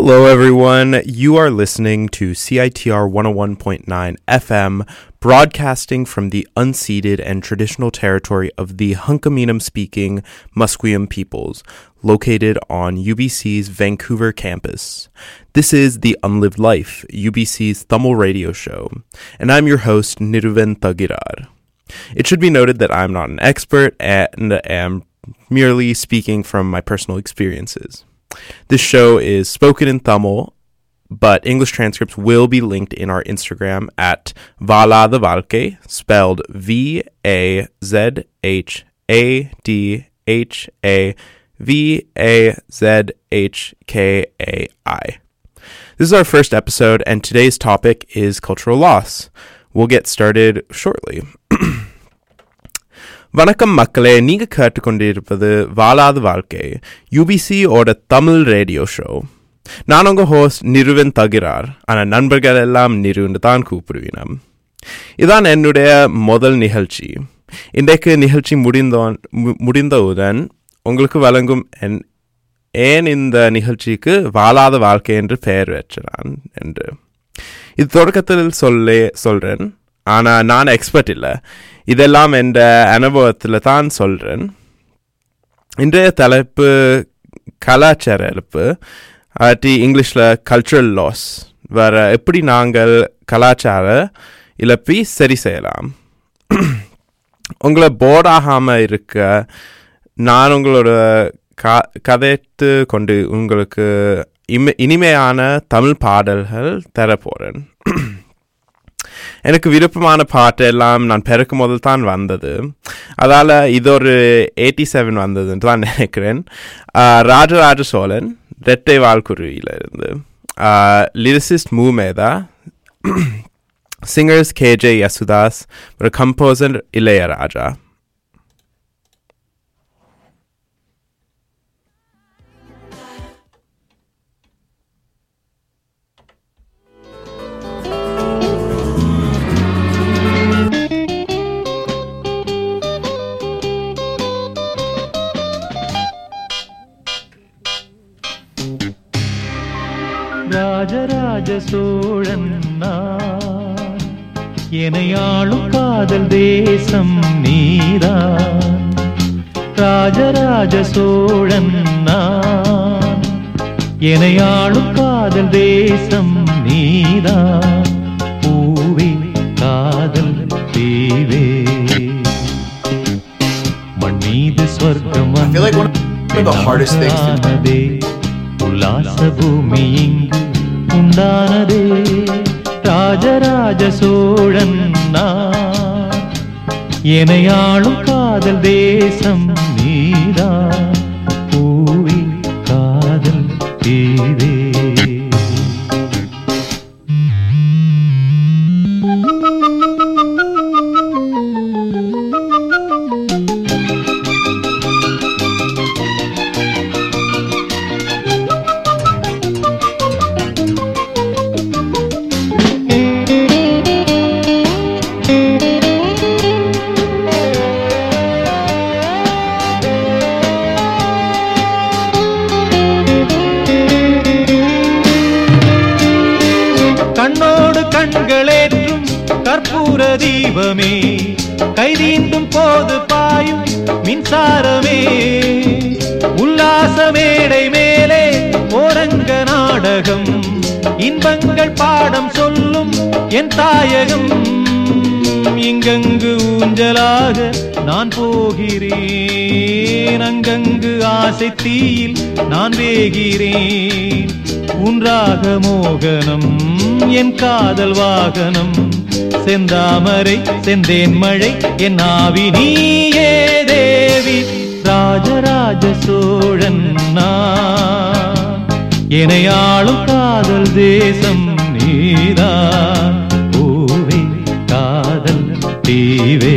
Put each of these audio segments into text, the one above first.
Hello, everyone. You are listening to CITR 101.9 FM, broadcasting from the unceded and traditional territory of the Hunkaminam speaking Musqueam peoples, located on UBC's Vancouver campus. This is The Unlived Life, UBC's Tamil radio show, and I'm your host, Niruven Tagirar. It should be noted that I'm not an expert and am merely speaking from my personal experiences. This show is spoken in Tamil, but English transcripts will be linked in our Instagram at Vala the Valke, spelled V A Z H A D H A V A Z H K A I. This is our first episode, and today's topic is cultural loss. We'll get started shortly. வணக்கம் மக்களே நீங்க கேட்டுக்கொண்டிருப்பது வாழாத வாழ்க்கை யூபிசியோட Tamil radio show நான் உங்க host நிருவன் தகிறார் ஆனால் நண்பர்கள் எல்லாம் நிருன்னு தான் கூப்பிடுவினம் இதான் என்னுடைய முதல் நிகழ்ச்சி இன்றைக்கு நிகழ்ச்சி முடிந்தோன் மு- முடிந்தவுடன் உங்களுக்கு வழங்கும் என் ஏன் இந்த நிகழ்ச்சிக்கு வாழாத வாழ்க்கை என்று பெயர் வச்சான் என்று இது தொடக்கத்தில் சொல்ல சொல்றேன் ஆனால் நான் எக்ஸ்பர்ட் இல்லை இதெல்லாம் என்ற அனுபவத்தில் தான் சொல்றேன் இன்றைய தலைப்பு கலாச்சார இழப்பு ஆட்டி இங்கிலீஷில் கல்ச்சுரல் லாஸ் வேற எப்படி நாங்கள் கலாச்சார இழப்பி சரி செய்யலாம் உங்களை போர்ட் ஆகாமல் இருக்க நான் உங்களோட க கதைத்து கொண்டு உங்களுக்கு இம இனிமையான தமிழ் பாடல்கள் தர போகிறேன் எனக்கு விருப்பமான பாட்டு எல்லாம் நான் பிறக்கும் போது தான் வந்தது அதால் இது ஒரு எயிட்டி செவன் வந்ததுன்னு தான் நினைக்கிறேன் ஆஹ் ராஜராஜ சோழன் ரெட்டை வால்குருவியில இருந்து lyricist Mu Metha singers KJ Yesudas ஒரு கம்போசர் இளையராஜா ராஜராஜ சோழன் நான் எனையாளும் காதல் தேசம் நீதான் ராஜராஜ சோழன் நான் எனையாளும் காதல் தேசம் நீதான் பூவே காதல் தீவே மண் மீது சொர்க்கம் I feel like one of the hardest things to உண்டானதே உல்லாச பூமி இங்கு உண்டானதே ராஜராஜ சோழன் நான் எனையாளும் காதல் தேசம் நீதான் பூவி காதல் தீவே கண்ணோடு கண்களேற்றும் கற்பூர தீபமே கைதீண்டும் போது பாயும் மின்சாரமே உல்லாச மேடை மேலே ஓரங்க நாடகம் இன்பங்கள் பாடம் சொல்லும் என் தாயகம் இங்கங்கு ஊஞ்சலாக நான் போகிறேன் அங்கங்கு ஆசை தீயில் நான் வேகிறேன் உன்றாக மோகனம் என் காதல் வாகனம் செந்தாமரை செந்தேன் மழை என் ஆவி நீயே தேவி ராஜராஜ சோழன் நான் எனையாளும் காதல் தேசம் நீதான் பூவே காதல் தீவே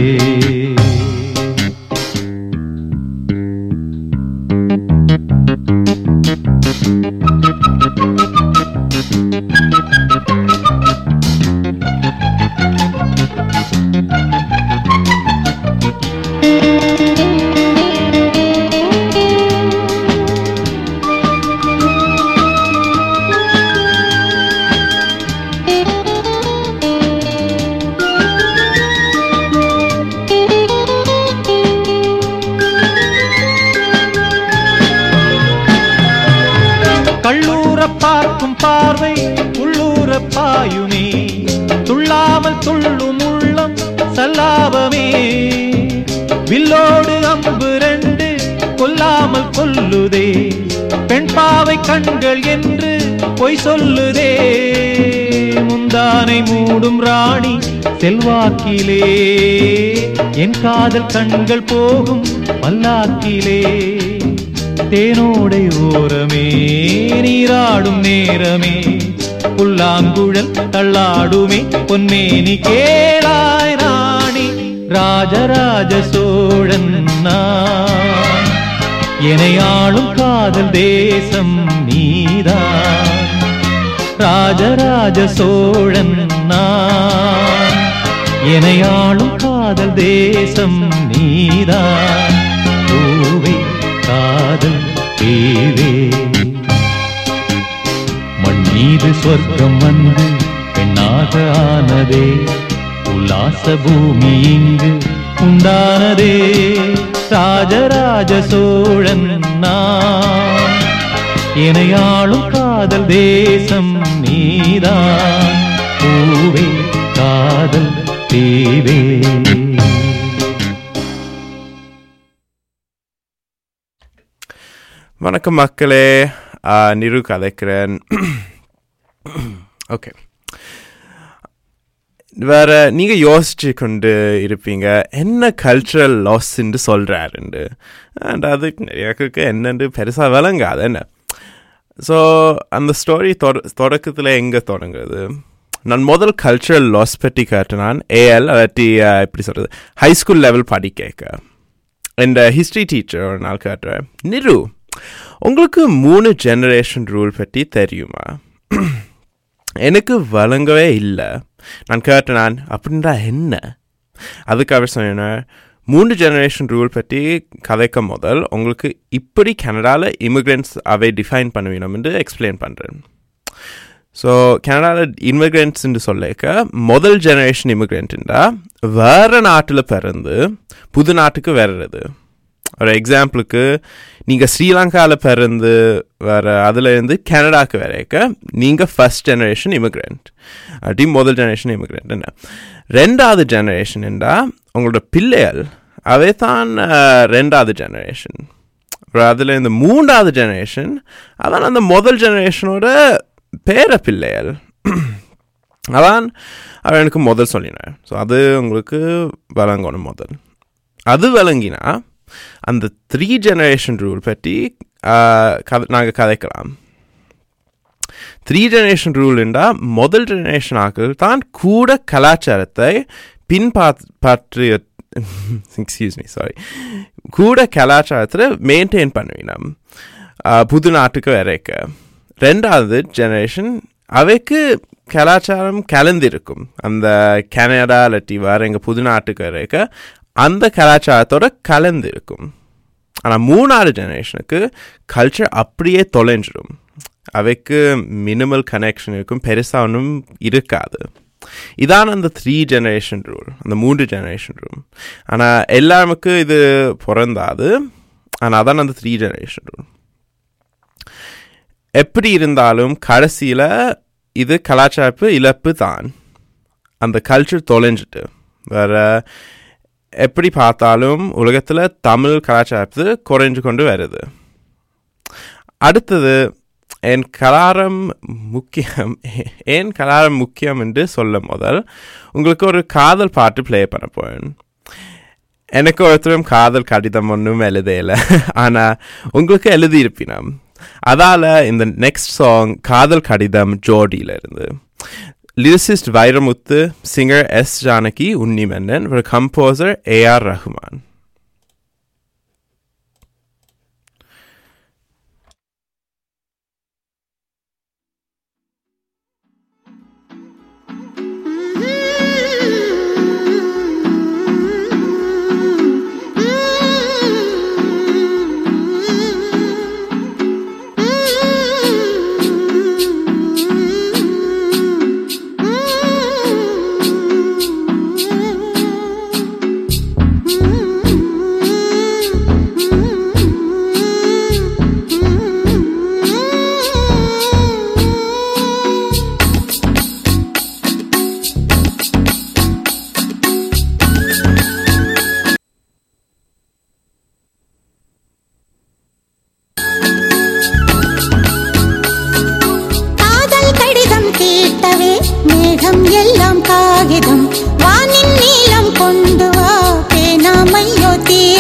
பார்வை உள்ளூர பாயுமே துள்ளாமல் துள்ளும் உள்ளம் சல்லாபமே வில்லோடு அம்பு ரெண்டு கொல்லாமல் கொல்லுதே பெண் பாவை கண்கள் என்று பொய் சொல்லுதே முந்தானை மூடும் ராணி செல்வாக்கிலே என் காதல் கண்கள் போகும் பல்லாக்கிலே தேனோடை ஓரமே நீராடும் நேரமே புல்லாங்குழல் தள்ளாடுமே பொன்மேனி கேளாய் ராணி ராஜராஜ சோழன் நான் என்னை ஆளும் காதல் தேசம் நீதான் ராஜராஜ சோழன் நான் என்னை ஆளும் காதல் தேசம் நீதான் பூவே காதல் தேவே மண் மீது சொர்க்கம் வந்து பெண்ணாக ஆனதே உல்லாச பூமி இங்கு உண்டானதே ராஜராஜ சோழன் நான் இணையாளும் காதல் தேசம் நீதான் பூவே காதல் தேவே வணக்கம் மக்களே ஆ, நிரு கதைக்கிறேன் ஓகே வேற நீங்க யோசிச்சு கொண்டு இருப்பீங்க என்ன கல்ச்சுரல் லாஸ்ன்னு சொல்றாருண்டு அண்ட் அதுக்கு நிறைய என்னன்னு பெருசா விளங்காது என்ன ஸோ அந்த ஸ்டோரி தொடக்கத்தில் எங்கே தொடங்குது நான் முதல் கல்ச்சுரல் லாஸ் பற்றி கேட்டேன் ஏஎல் அல்லாட்டி அஹ், எப்படி சொல்கிறது ஹை ஸ்கூல் லெவல் படிக்க என் ஹிஸ்ட்ரி டீச்சர் ஒரு நாள் கேட்டுறேன் நிரு உங்களுக்கு மூணு ஜெனரேஷன் ரூல் பற்றி தெரியுமா எனக்கு வழங்கவே இல்லை நான் கேட்டேன் நான் அப்படின்றா என்ன அதுக்கு அவர் சொன்னேன் மூன்று ஜெனரேஷன் ரூல் பற்றி கதைக்க முதல் உங்களுக்கு இப்படி கனடாவில் இமிக்ரெண்ட்ஸ் அவை டிஃபைன் பண்ணுவீனம் என்று எக்ஸ்பிளைன் பண்ணுறேன் ஸோ கனடாவில் இமிக்ரெண்ட்ஸ்ன்னு சொல்லிக்க முதல் ஜெனரேஷன் இமிக்ரெண்ட்டுண்டா வேறு நாட்டில் பிறந்து புது நாட்டுக்கு வர்றது ஒரு எக்ஸாம்பிளுக்கு நீங்கள் ஸ்ரீலங்காவில் பிறந்து வர அதுலேருந்து கனடாக்கு வரைக்க நீங்கள் ஃபர்ஸ்ட் ஜெனரேஷன் இமிக்ரெண்ட் அப்படி முதல் ஜெனரேஷன் இமிக்ரெண்ட் என்ன ரெண்டாவது ஜெனரேஷன் என்றா உங்களோட பிள்ளைகள் அவை தான் அஹ், ரெண்டாவது ஜெனரேஷன் அதில் இந்த மூன்றாவது ஜெனரேஷன் அதான் அந்த முதல் ஜெனரேஷனோட பேர பிள்ளைகள் அதான் அவர் எனக்கு முதல் சொல்லினார் ஸோ அது உங்களுக்கு வழங்கணும் முதல் அது விளங்கினா அந்த த்ரீ ஜெனரேஷன் ரூல் பற்றி நாங்கள் கதைக்கலாம் த்ரீ ஜெனரேஷன் ரூல்ண்டா முதல் ஜெனரேஷன் ஆக்கள் தான் கூட கலாச்சாரத்தை பின்பற்றிய எக்ஸ்கியூஸ் மீ சாரி கூட கலாச்சாரத்தை மெயின்டைன் பண்ணுவினோம் புது நாட்டுக்கு வரைக்க ரெண்டாவது ஜெனரேஷன் அவைக்கு கலாச்சாரம் கலந்திருக்கும் அந்த கனடா இல்லாட்டி வேறு எங்கள் புது நாட்டுக்கு வரைக்க அந்த கலாச்சாரத்தோட கலந்திருக்கும் ஆனால் மூணாவது ஜெனரேஷனுக்கு கல்ச்சர் அப்படியே தொலைஞ்சிடும் அவைக்கு மினிமல் கனெக்ஷன் இருக்கும் பெருசாக ஒன்றும் இருக்காது இதான் அந்த த்ரீ ஜெனரேஷன் ரூல் அந்த மூன்று ஜெனரேஷன் ரூல் ஆனால் எல்லாருக்கும் இது பிறந்தாது ஆனால் அதான் அந்த த்ரீ ஜெனரேஷன் ரூல் எப்படி இருந்தாலும் கடைசியில் இது கலாச்சாரப்பு இழப்பு தான் அந்த கல்ச்சர் தொலைஞ்சிட்டு வேற எப்படி பார்த்தாலும் உலகத்தில் தமிழ் கலாச்சாரத்து குறைஞ்சு கொண்டு வருது அடுத்தது என் கலாரம் முக்கியம் ஏன் கலாரம் முக்கியம் என்று சொல்ல முதல் உங்களுக்கு ஒரு காதல் பாட்டு ப்ளே பண்ண போறேன் எனக்கு ஒருத்தரும் காதல் கடிதம் ஒன்றும் எழுதையில ஆனால் உங்களுக்கு எழுதியிருப்பினம் அதால் இந்த நெக்ஸ்ட் சாங் காதல் கடிதம் ஜோடியில இருந்து lyricist Vairamuthu singer S Janaki Unni Menon ஒரு composer A R Rahman Mm-hmm.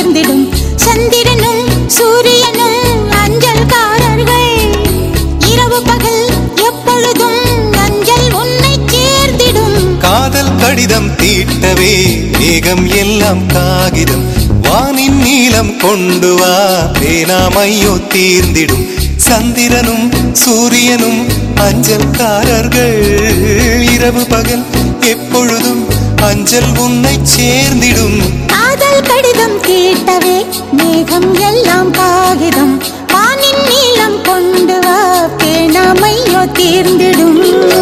தீர்ந்திடும் சந்திரனும் சூரியனும் அஞ்சல்காரர்கள் இரவு பகல் எப்பொழுதும் அஞ்சல் உன்னை சேர்ந்திடும் காதல் கடிதம் தீட்டவே மேகம் எல்லாம் காகிதம் வானின் நீளம் கொண்டு வா பேனாமையோ தீர்ந்திடும் சந்திரனும் சூரியனும் அஞ்சல்காரர்கள் இரவு பகல் எப்பொழுதும் அஞ்சல் உன்னை சேர்ந்திடும் காதல் கடிதம் கேட்டவே மேகம் எல்லாம் காகிதம் வானின் நீளம் கொண்டு வா பேணாமையோ தீர்ந்திடும்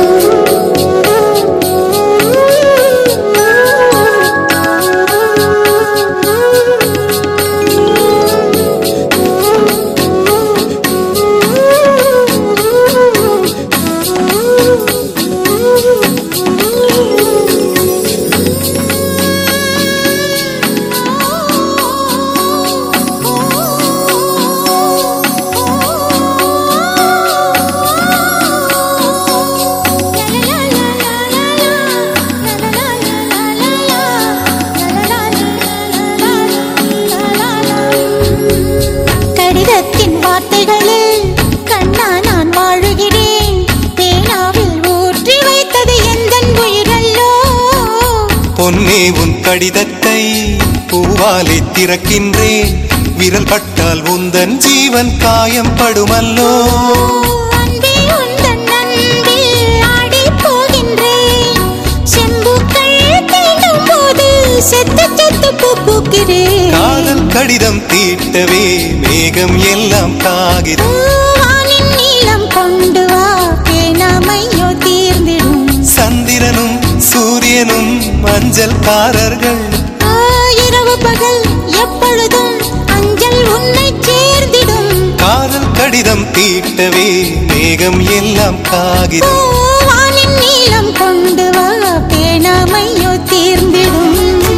கடிதத்தின் வார்த்தைகளில் கண்ணா நான் வாழுகிறேன் பேனாவில் ஊற்றி வைத்தது எந்தன் உயிரல்லோ பொன்னே உன் கடிதத்தை பூவாலே திறக்கின்றேன் விரல் பட்டால் உந்தன் ஜீவன் காயம் படுமல்லோ அன்பே உந்தன் அன்பில் ஆடிப் போகின்றேன். செம்புக்கள் தீண்டும் போது செத்து செத்து பூ பூக்கிறேன். காதல் கடிதம் தீட்டவே மேகம் எல்லாம் காகிதம் வானின் நீளம் கொண்டு வா பேணாமையோ தீர்ந்திடும் சந்திரனும் சூரியனும் மஞ்சள்காரர்கள் ஆ, இரவு பகல் எப்பொழுதும் அஞ்சல் உன்னை சேர்ந்திடும் காதல் கடிதம் தீட்டவே மேகம் எல்லாம் ஓ, காகிதம் வானின் நீளம் கொண்டு வா பேணாமையோ தீர்ந்திடும்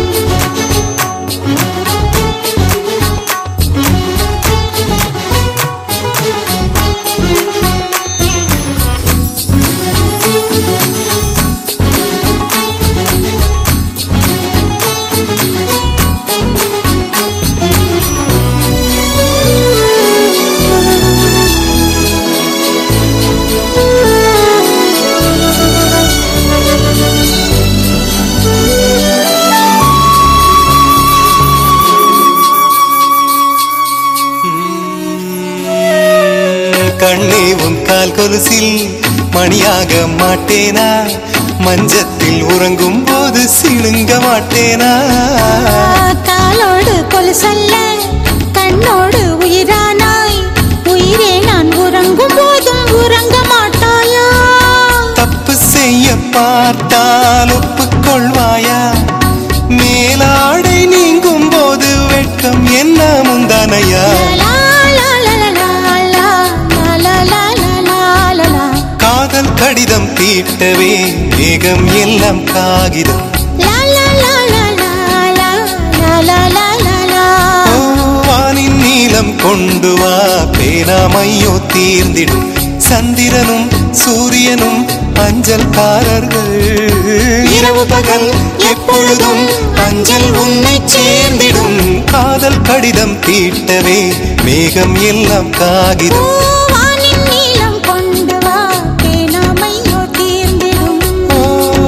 கண்ணே உன் கால் கொலுசில் மணியாக மாட்டேனா மஞ்சத்தில் உறங்கும் போது சிணுங்க மாட்டேனா காலோடு கொலுசல்ல கண்ணோடு உயிரானாய் உயிரே நான் உறங்கும் போதும் உறங்க மாட்டாயா தப்பு செய்ய பார்த்தால் ஒப்புக்கொள்வாயா மேலாடை நீங்கும் போது வெட்கம் என்ன முந்தானையா லா, லா, லா, லா, லா, லா, லா, லா, லா, லா, லா, லா. காதல் கடிதம் தீட்டவே மேகம் எல்லாம் காகிதம் லா, லா, லா, லா, லா, லா, லா, லா, லா, லா, லா. ஓ, வானின் நீளம் கொண்டு வா பேராமையோ தீர்ந்திடும் சந்திரனும் சூரியனும் அஞ்சல்காரர்கள் இரவு பகல் எப்பொழுதும் அஞ்சல் உன்னை சேர்ந்திடும் காதல் கடிதம் தீட்டவே மேகம் எல்லாம் ஓ, காகிதம் வானின் நீளம் கொண்டு வா பேணாமையோ தீர்ந்திடும் ஓ.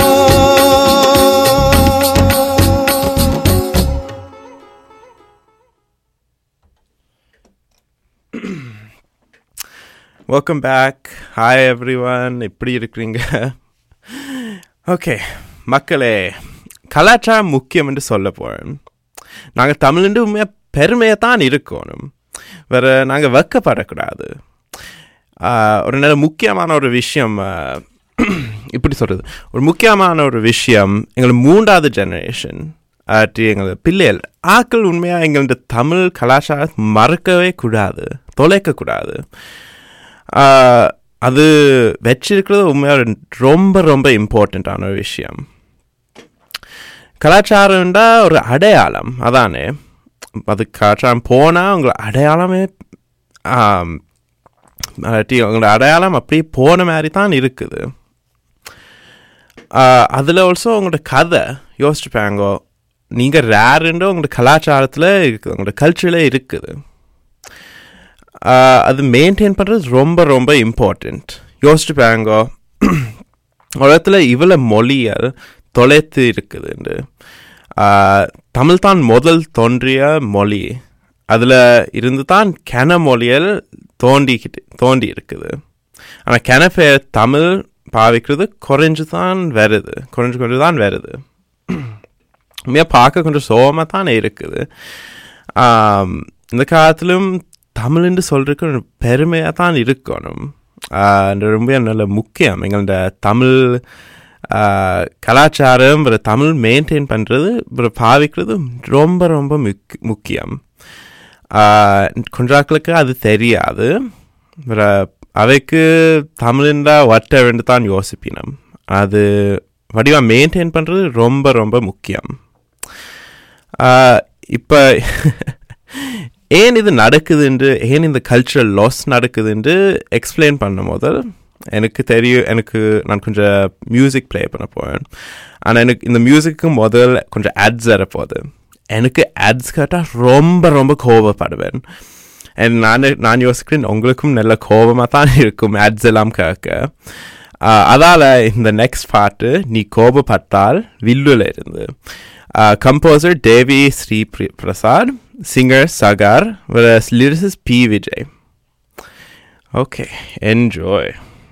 Welcome back hi everyone எப்படி இருக்கிறீங்க ஓகே மக்களே கலாச்சாரம் முக்கியம் என்று சொல்ல போகிறேன் நாங்கள் தமிழ்ண்டு உண்மையாக பெருமையாக தான் இருக்கணும் வேறு நாங்கள் வெக்கப்படக்கூடாது ஆஹ், ஒரு நல்ல முக்கியமான ஒரு விஷயம் ஆஹ், இப்படி சொல்கிறது ஒரு முக்கியமான ஒரு விஷயம் எங்கள் மூன்றாவது ஜெனரேஷன் ஆற்றி எங்கள் பிள்ளைகள் ஆக்கள் உண்மையாக எங்களோட தமிழ் கலாச்சாரம் மறக்கவே கூடாது தொலைக்கக்கூடாது ஆஹ், அது வச்சிருக்கிறது உண்மையாக ரொம்ப ரொம்ப இம்பார்ட்டண்ட்டான ஒரு விஷயம் கலாச்சாரம்டா ஒரு அடையாளம் அதானே அது கலாச்சாரம் போனால் உங்களை அடையாளமே ஆம், இல்லாட்டி உங்களோட அடையாளம் அப்படியே போன மாதிரி தான் இருக்குது அதில் ஆல்சோ உங்களோட கதை யோசிச்சுப்பாங்க நீங்கள் ரேருன்ற உங்களோட கலாச்சாரத்தில் இருக்குது உங்களோட கல்ச்சரில் இருக்குது ஆஹ் அது மெயின்டைன் பண்ணுறது ரொம்ப ரொம்ப இம்பார்ட்டண்ட் யோசிச்சு பாருங்க ஒரு இடத்துல இவ்வளோ மொழிகள் தொலைத்து இருக்குதுண்டு ஆஹ் தமிழ் தான் முதல் தோன்றிய மொழி அதில் இருந்து தான் கென மொழிகள் தோண்டிக்கிட்டு தோண்டி இருக்குது ஆனால் கென பேர் தமிழ் பாவிக்கிறது குறைஞ்சு தான் வருது குறைஞ்சு குறைஞ்சு தான் வருது உண்மையாக பார்க்க கொஞ்சம் சோகமாக தான் இருக்குது ஆம், இந்த காலத்திலும் தமிழ்ன்னு சொல்றதுக்கு ஒரு பெருமையாக தான் இருக்கணும் ஆஹ் அது ரொம்ப நல்ல முக்கியம் எங்களோட தமிழ் ஆஹ், கலாச்சாரம் ஒரு தமிழ் மெயின்டைன் பண்ணுறது ஒரு பாவிக்கிறது ரொம்ப ரொம்ப முக் முக்கியம் ஆஹ், கொஞ்சாக்களுக்கு அது தெரியாது ஒரு அவைக்கு தமிழ்ந்தா ஒட்ட வேண்டு தான் யோசிப்பினம் அது வடிவாக மெயின்டைன் பண்ணுறது ரொம்ப ரொம்ப முக்கியம் இப்போ ஏன் இது நடக்குதுன்று ஏன் இந்த கல்ச்சுரல் லாஸ் நடக்குதுன்று எக்ஸ்பிளைன் பண்ணும் முதல் எனக்கு தெரியும் எனக்கு நான் கொஞ்சம் மியூசிக் ப்ளே பண்ண போவேன் ஆனால் எனக்கு இந்த மியூசிக்கு முதல் கொஞ்சம் ஆட்ஸ் வரப்போகுது எனக்கு ஆட்ஸ் கேட்டால் ரொம்ப ரொம்ப கோவப்படுவேன் And நான் நான் யோசிக்கிறேன் உங்களுக்கும் நல்ல கோபமாக தான் இருக்கும் ஆட்ஸ் எல்லாம் கேட்க ஆஹ் அதால இந்த நெக்ஸ்ட் பாட்டு நீ கோபப்பட்டால் வில்லுல இருந்து கம்போசர் தேவி ஸ்ரீ பிரி- Prasad singer Sagar lyricist P Vijay okay enjoy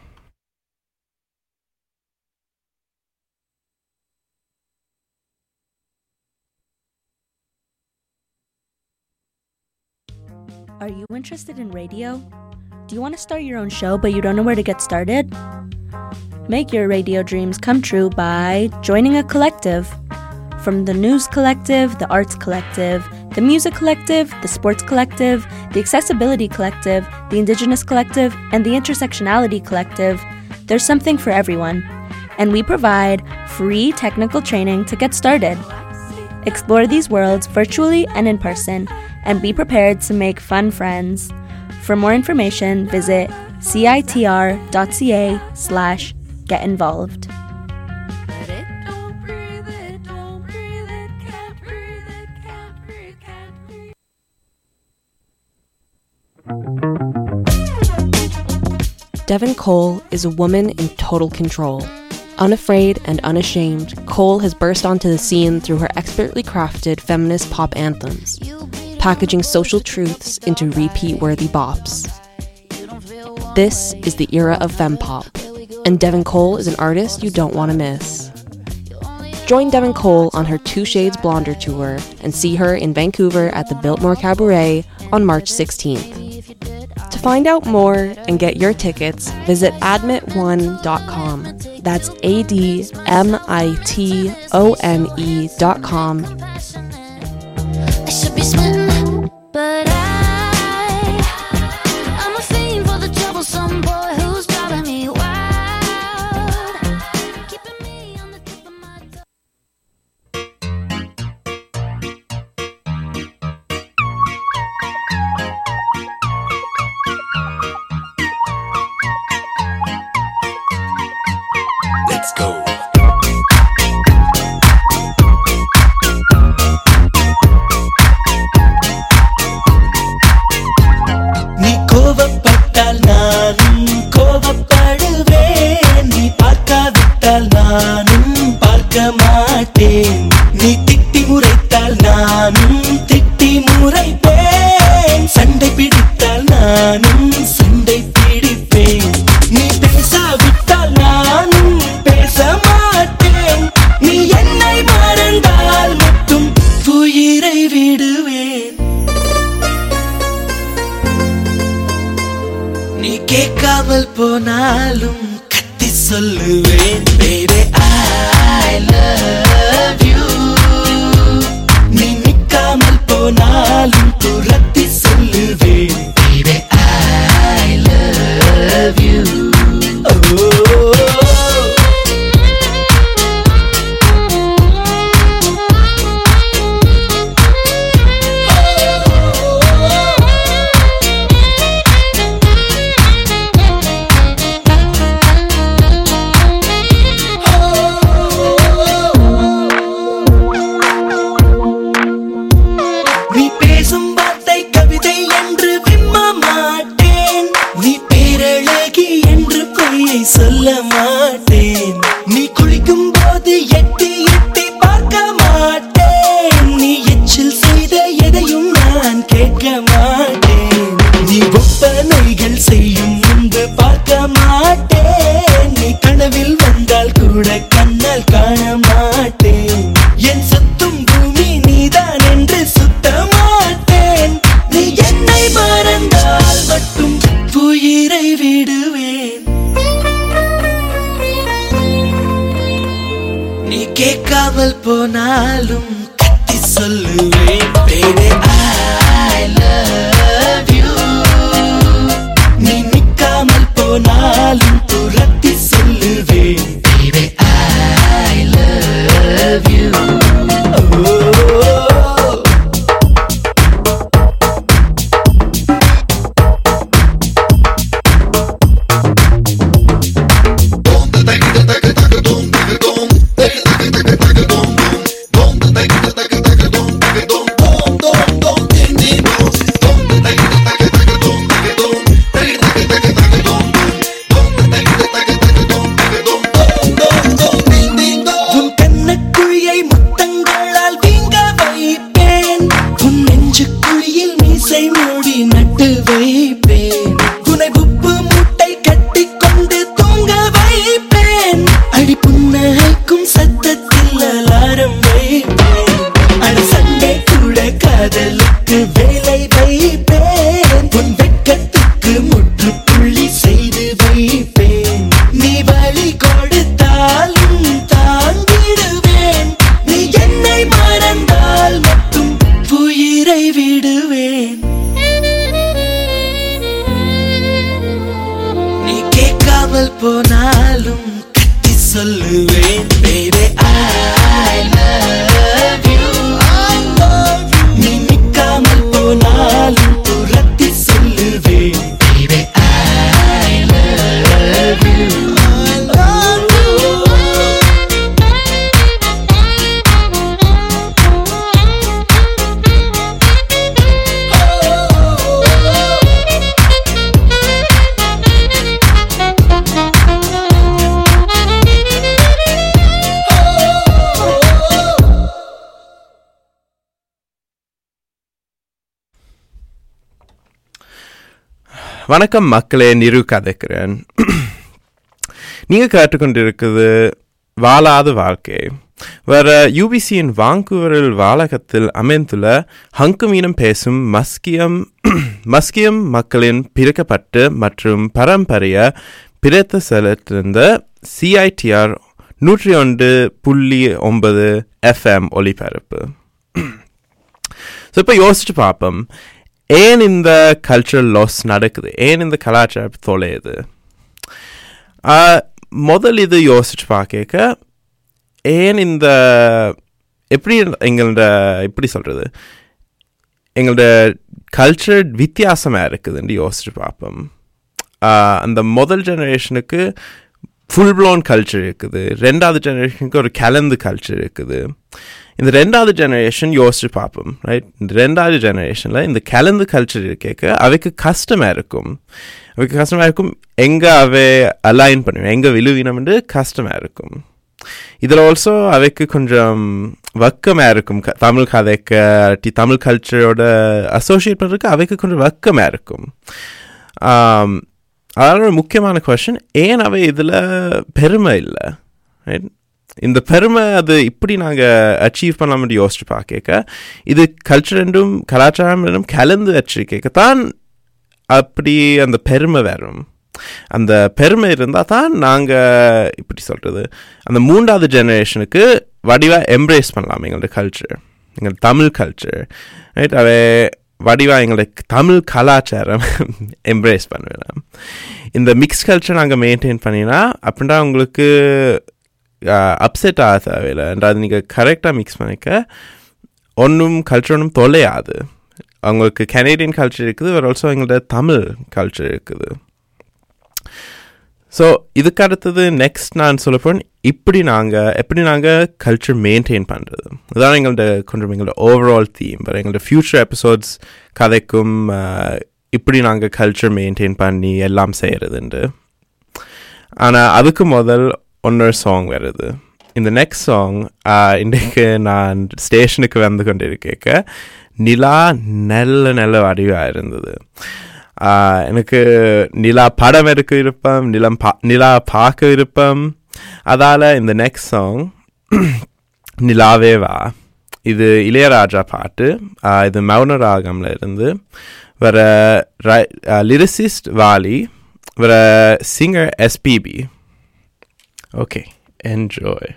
Are you interested in radio? Do you want to start your own show but you don't know where to get started? Make your radio dreams come true by joining a collective. From the News Collective, the Arts Collective, the Music Collective, the Sports Collective, the Accessibility Collective, the Indigenous Collective, and the Intersectionality Collective, there's something for everyone. And we provide free technical training to get started. Explore these worlds virtually and in person, and be prepared to make fun friends. For more information, visit citr.ca slash get involved. Devon Cole is a woman in total control. Unafraid and unashamed, Cole has burst onto the scene through her expertly crafted feminist pop anthems, packaging social truths into repeat worthy bops. This is the era of femme pop, and Devon Cole is an artist you don't want to miss. Join Devon Cole on her Two Shades Blonder tour and see her in Vancouver at the Biltmore Cabaret on March 16th. To find out more and get your tickets, visit admit1.com. That's A D M I T O N E dot com. I should be sweating, but I, I'm a fiend for the troublesome boy who's driving me wild, keeping me on the tip of my tongue. Let's go. நீ கோபப்பட்டால் நானும் கோபப்படுவேன் நீ பார்க்காவிட்டால் நானும் பார்க்க மாட்டேன் நீ திட்டி முறைத்தால் நானும் திட்டி முறைப்பேன் சண்டை பிடித்தால் நானும் சண்டை பிடிப்பேன் நீ பேசாவிட்டால் நானும் பேச மாட்டேன் நீ என்னை மறந்தால் மட்டும் உயிரை விடுவேன் நீ கேட்காமல் போனாலும் கத்தி சொல்லுவேன் baby I love you நீ நிக்காமல் போனாலும் துரத்தி சொல்லுவேன் baby I love you oh. சொல்ல மாட்டேன் நீ குளிக்கும் போது எட்டி எட்டி பார்க்க மாட்டேன் நீ எச்சில் செய்த எதையும் நான் கேட்க மாட்டேன் நீ ஒப்பனைகள் செய்யும் முன்பு பார்க்க மாட்டேன் நீ கனவில் வந்தால் கூட கண்ணால் காண மாட்டேன் என் சுத்தும் பூமி நீதான் என்று சுத்த மாட்டேன் நீ என்னை மறந்தால் மட்டும் உயிரை விடுவேன் நீ கேட்காமல் போனாலும் கத்தி சொல்லுவேன் baby I love you நீ நிக்காமல் போனாலும் துரத்தி சொல்லுவேன் baby I love you oh. உன் கண்ணக்குழியை முத்தங்களால் வீங்க வைப்பேன் உன் நெஞ்சு குழியில் மீசை மூடி நட்டு வைப்பேன் உனை உப்பு மூட்டை கட்டி கொண்டு தூங்க வைப்பேன் அடி புன்னகைக்கும் சத்தத்தில் அலாரம் வைப்பேன் அடி சண்டை கூட காதலுக்கு வேலை வைப்பேன் உன் வெட்கத்துக்கு முற்றுப்புள்ளி செய்து வைப்பேன் நீ வழி கொடுத்தாலும் தாங்கிடுவேன் நீ என்னை மறந்தால் மட்டும் உயிரை விடுவேன் நீ கேட்காமல் போனாலும் கத்தி சொல்லுவேன் baby I love you நீ நிக்காமல் போனாலும் துரத்தி சொல்லுவேன் baby I love you I love you வணக்கம் மக்களே நிரு கதைக்கிறேன் நீங்க கேட்டுக்கொண்டிருக்குது வாழாத வாழ்க்கை வேற யூபிசியின் வாங்கூவரில் வாழகத்தில் அமைந்துள்ள ஹங்குமீனம் பேசும் மஸ்கியம் மஸ்கியம் மக்களின் பிரிக்கப்பட்டு மற்றும் பரம்பரைய பிறத்த செலுத்திருந்த சிஐடிஆர் நூற்றி ஒன்று புள்ளி ஒன்பது எஃப்எம் ஒலிபரப்பு ஸோ இப்போ யோசிச்சு பார்ப்போம் ஏன் இந்த கல்ச்சரல் லாஸ் நடக்குது ஏன் இந்த கலாச்சாரம் தொலையுது ஆஹ், முதல் இது யோசிச்சு பார்க்க ஏன் இந்த எப்படி எங்களோட எப்படி சொல்கிறது எங்களோட கல்ச்சர் வித்தியாசமாக இருக்குதுன்னு யோசிச்சு பார்ப்போம் ஆஹ், அந்த முதல் ஜெனரேஷனுக்கு ஃபுல் ப்ளோன் கல்ச்சர் இருக்குது ரெண்டாவது ஜெனரேஷனுக்கு ஒரு கலந்து கல்ச்சர் இருக்குது இந்த ரெண்டாவது ஜெனரேஷன் யோசிச்சு பார்ப்போம் ரைட் இந்த ரெண்டாவது ஜெனரேஷனில் இந்த கலந்து கல்ச்சர் கேட்க அவைக்கு கஷ்டமாக இருக்கும் அவைக்கு கஷ்டமாக இருக்கும் எங்கே அவை அலைன் பண்ணுவேன் எங்கே விழுவினம்னு கஷ்டமாக இருக்கும் இதில் ஆல்சோ அவைக்கு கொஞ்சம் வக்கமாக இருக்கும் க- தமிழ் கதைக்க இல்லாட்டி தமிழ் கல்ச்சரோட அசோசியேட் பண்ணுறதுக்கு அவைக்கு கொஞ்சம் வக்கமாக இருக்கும் ஆம், அதனால ஒரு முக்கியமான கொஷின் ஏன் அவை இதில் பெருமை இல்லை ரைட் இந்த பெருமை அது இப்படி நாங்கள் அச்சீவ் பண்ணலாம்னு யோசிச்சு பார்க்க இது கல்ச்சர் ரெண்டும் கலாச்சாரம் ரெண்டும் கலந்து வச்சிருக்க தான் அப்படி அந்த பெருமை வரும் அந்த பெருமை இருந்தால் தான் நாங்கள் இப்படி சொல்கிறது அந்த மூன்றாவது ஜெனரேஷனுக்கு வடிவாக எம்ப்ரேஸ் பண்ணலாம் எங்களோட கல்ச்சர் எங்கள் தமிழ் கல்ச்சர் ரைட் அவை வடிவாக எங்களுக்கு தமிழ் கலாச்சாரம் எம்ப்ரேஸ் பண்ணலாம் இந்த மிக்ஸ் கல்ச்சர் நாங்கள் மெயின்டைன் பண்ணினா அப்படின்னா உங்களுக்கு அப்செட் ஆக தேவையில்லை அது நீங்கள் கரெக்டாக மிக்ஸ் பண்ணிக்க ஒன்றும் கல்ச்சர் ஒன்றும் தொலையாது அவங்களுக்கு கனேடியன் கல்ச்சர் இருக்குது வேறு ஆல்சோ எங்களோட தமிழ் கல்ச்சர் இருக்குது ஸோ இதுக்கு அடுத்தது நெக்ஸ்ட் நான் சொல்ல போகிறேன் இப்படி நாங்கள் எப்படி நாங்கள் கல்ச்சர் மெயின்டைன் பண்ணுறது இதுதான் எங்களோட கொஞ்சம் எங்களோட ஓவரால் தீம் வேறு எங்களோட ஃப்யூச்சர் எபிசோட்ஸ் கதைக்கும் அஹ், இப்படி நாங்கள் கல்ச்சர் மெயின்டைன் பண்ணி எல்லாம் செய்கிறதுண்டு ஆனால் அதுக்கு முதல் இன்னொரு சாங் வருது இந்த நெக்ஸ்ட் சாங் இன்றைக்கு நான் ஸ்டேஷனுக்கு வந்து கொண்டிருக்க நிலா நல்ல நல்ல வடிவாக இருந்தது ஆஹ் எனக்கு நிலா படம் எடுக்க விருப்பம் நிலம் பா நிலா பார்க்க விருப்பம் அதால் இந்த நெக்ஸ்ட் சாங் நிலாவே வா இது இளையராஜா பாட்டு ஆஹ் இது மௌன ராகம்ல இருந்து வர லிரிசிஸ்ட் வாலி வர சிங்கர் எஸ்பிபி ஓகே என்ஜாய்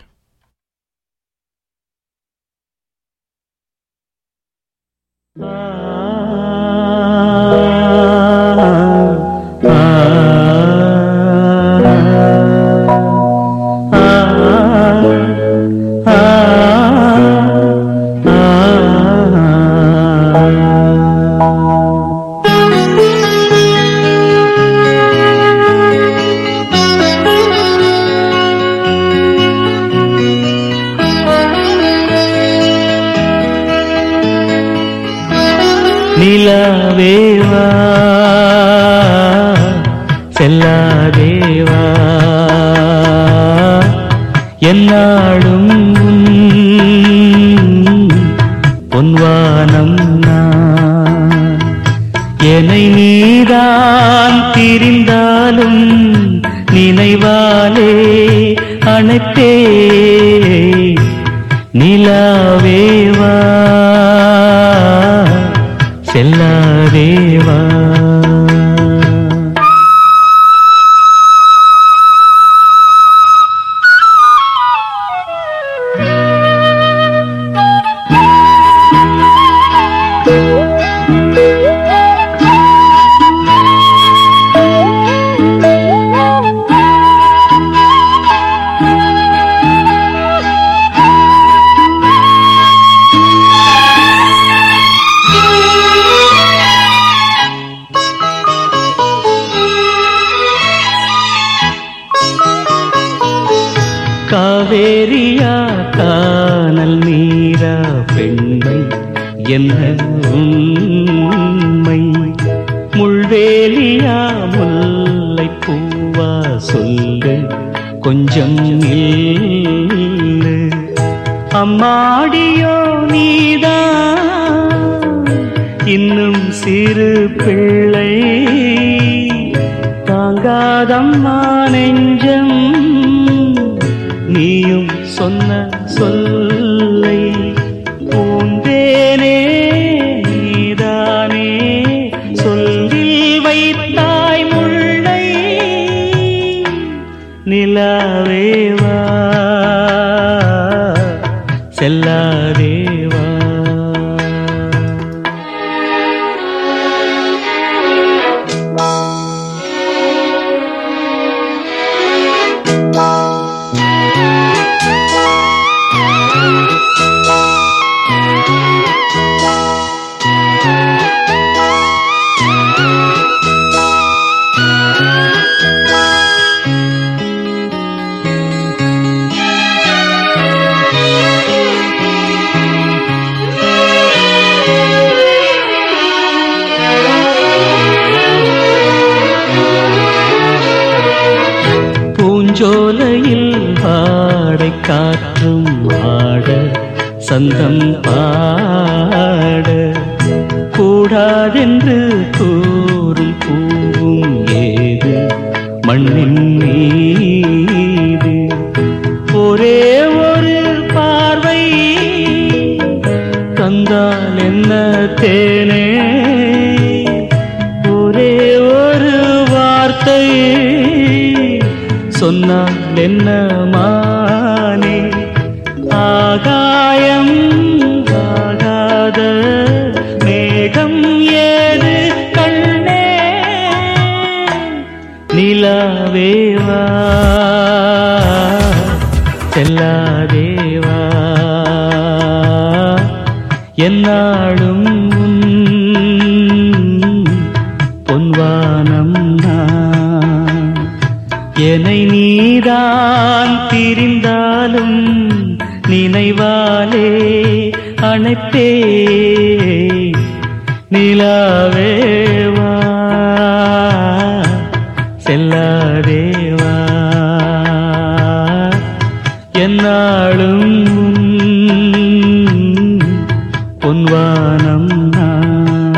நிலவேவா செல்லாதேவா என்னாடும் பொன்வானம் நான் என்னை நீதான் திரிந்தாலும் நினைவாலே அணைத்தே நிலாவேவா செல்லாதேவா காவேரியா கானல் நீரா பெண்மை என்ன உண்மை முள்வேலியா முல்லை பூவா சொல்லு கொஞ்சம் நில்லு அம்மாடியோ நீதான் இன்னும் சிறு பிள்ளை தாங்காதம்மா நெஞ்சம் நீயும் சொன்ன சொல்லை பூந்தேனே நீதானே சொல்லில் வைத்தாய் முல்லை நிலாவேவா செல்லாதேவா பூஞ்சோலையில் பாடை காற்றும் ஆட சந்தம் பாட கூடாதென்று கூறும் பூவும் ஏது மண்ணின் மீது ஒரே ஒரு பார்வை தந்தால் என்ன தேனே ஒரே ஒரு வார்த்தை சொன்னால் என்ன மானே ஆகாயம் ஆகாத மேகம் ஏது கண்ணே நிலாவேவா செல்லாதேவா என்னாலும் உன் பொன்வானம் நான் என்னை நீதான் திரிந்தாலும் நினைவாலே அணைத்தே நிலாவேவா செல்லாதேவா என்னாலும் பொன்வானம் நான்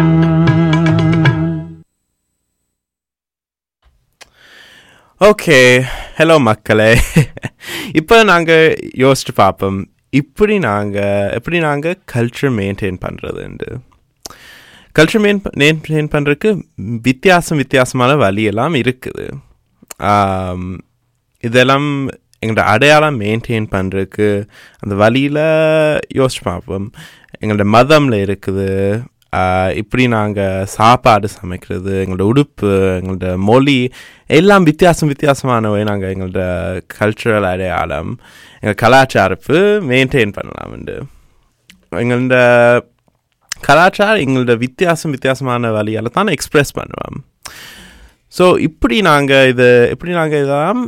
ஓகே ஹலோ மக்களே இப்போ நாங்கள் யோசிச்சு பார்ப்போம் இப்படி நாங்கள் எப்படி நாங்கள் கல்ச்சர் மெயின்டைன் பண்ணுறதுண்டு கல்ச்சர் மெயின் மெயின்டைன் பண்ணுறதுக்கு வித்தியாசம் வித்தியாசமான வழியெல்லாம் இருக்குது ஆம், இதெல்லாம் எங்களோட அடையாளம் மெயின்டைன் பண்ணுறதுக்கு அந்த வழியில் யோசிச்சு பார்ப்போம் எங்களோட மதமில் இருக்குது ஆஹ், இப்படி நாங்கள் சாப்பாடு சமைக்கிறது எங்களோட உடுப்பு எங்களோட மொழி எல்லாம் வித்தியாசம் வித்தியாசமானவை நாங்கள் எங்களோட கல்ச்சுரல் அடையாளம் எங்கள் கலாச்சாரப்பு மெயின்டைன் பண்ணலாம்ண்டு எங்களோட கலாச்சாரம் எங்களோட வித்தியாசம் வித்தியாசமான வழியால் தான் எக்ஸ்பிரஸ் பண்ணுவோம் ஸோ இப்படி நாங்கள் இது இப்படி நாங்கள் இதெல்லாம்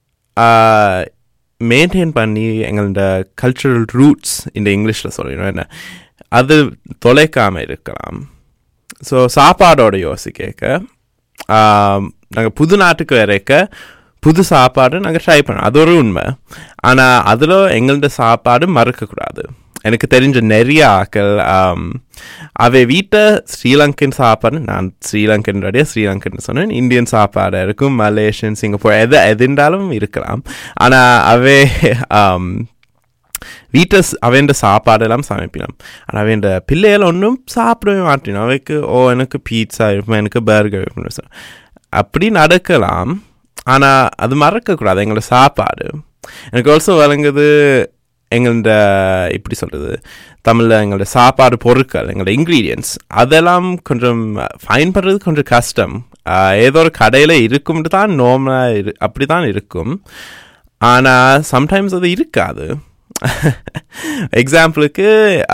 மெயின்டைன் பண்ணி எங்களோட கல்ச்சுரல் ரூட்ஸ் இந்த இங்கிலீஷில் சொல்லிடுவோம் என்ன அது தொலைக்காமல் இருக்கலாம் ஸோ சாப்பாடோட யோசிக்க நாங்கள் புது நாட்டுக்கு வரைக்க புது சாப்பாடு நாங்கள் ட்ரை பண்ணோம் அது ஒரு உண்மை ஆனால் அதில் எங்களோட சாப்பாடு மறக்கக்கூடாது எனக்கு தெரிஞ்ச நிறைய ஆக்கள் ஆம், அவை வீட்டை ஸ்ரீலங்கன் சாப்பாடு நான் ஸ்ரீலங்கன் ஸ்ரீலங்கன் சொன்னேன் இந்தியன் சாப்பாடு இருக்கும் மலேசியன் சிங்கப்பூர் எது எதுண்டாலும் இருக்கலாம் ஆனால் அவை ஆம், வீட்டை அவன் சாப்பாடெல்லாம் சமைப்பினான் ஆனால் அவன் பிள்ளைகள் ஒன்றும் சாப்பிடவே மாட்டினான் அவைக்கு ஓ எனக்கு பீட்சா இருக்கும் எனக்கு பர்கர் இருக்கும்னு சொன்னான். அப்படி நடக்கலாம் ஆனால் அது மறக்கக்கூடாது எங்களோட சாப்பாடு எனக்கு ஆல்சோ வழங்குது எங்களோட இப்படி சொல்கிறது தமிழில் எங்களோட சாப்பாடு பொருட்கள் எங்களோட இன்க்ரீடியன்ஸ் அதெல்லாம் கொஞ்சம் ஃபைன் பண்ணுறது கொஞ்சம் கஷ்டம் ஆஹ் ஏதோ ஒரு கடையில் இருக்கும்னு தான் நார்மலாக இரு அப்படி தான் இருக்கும் ஆனால் சம்டைம்ஸ் அது இருக்காது எக்ஸாம்பிளுக்கு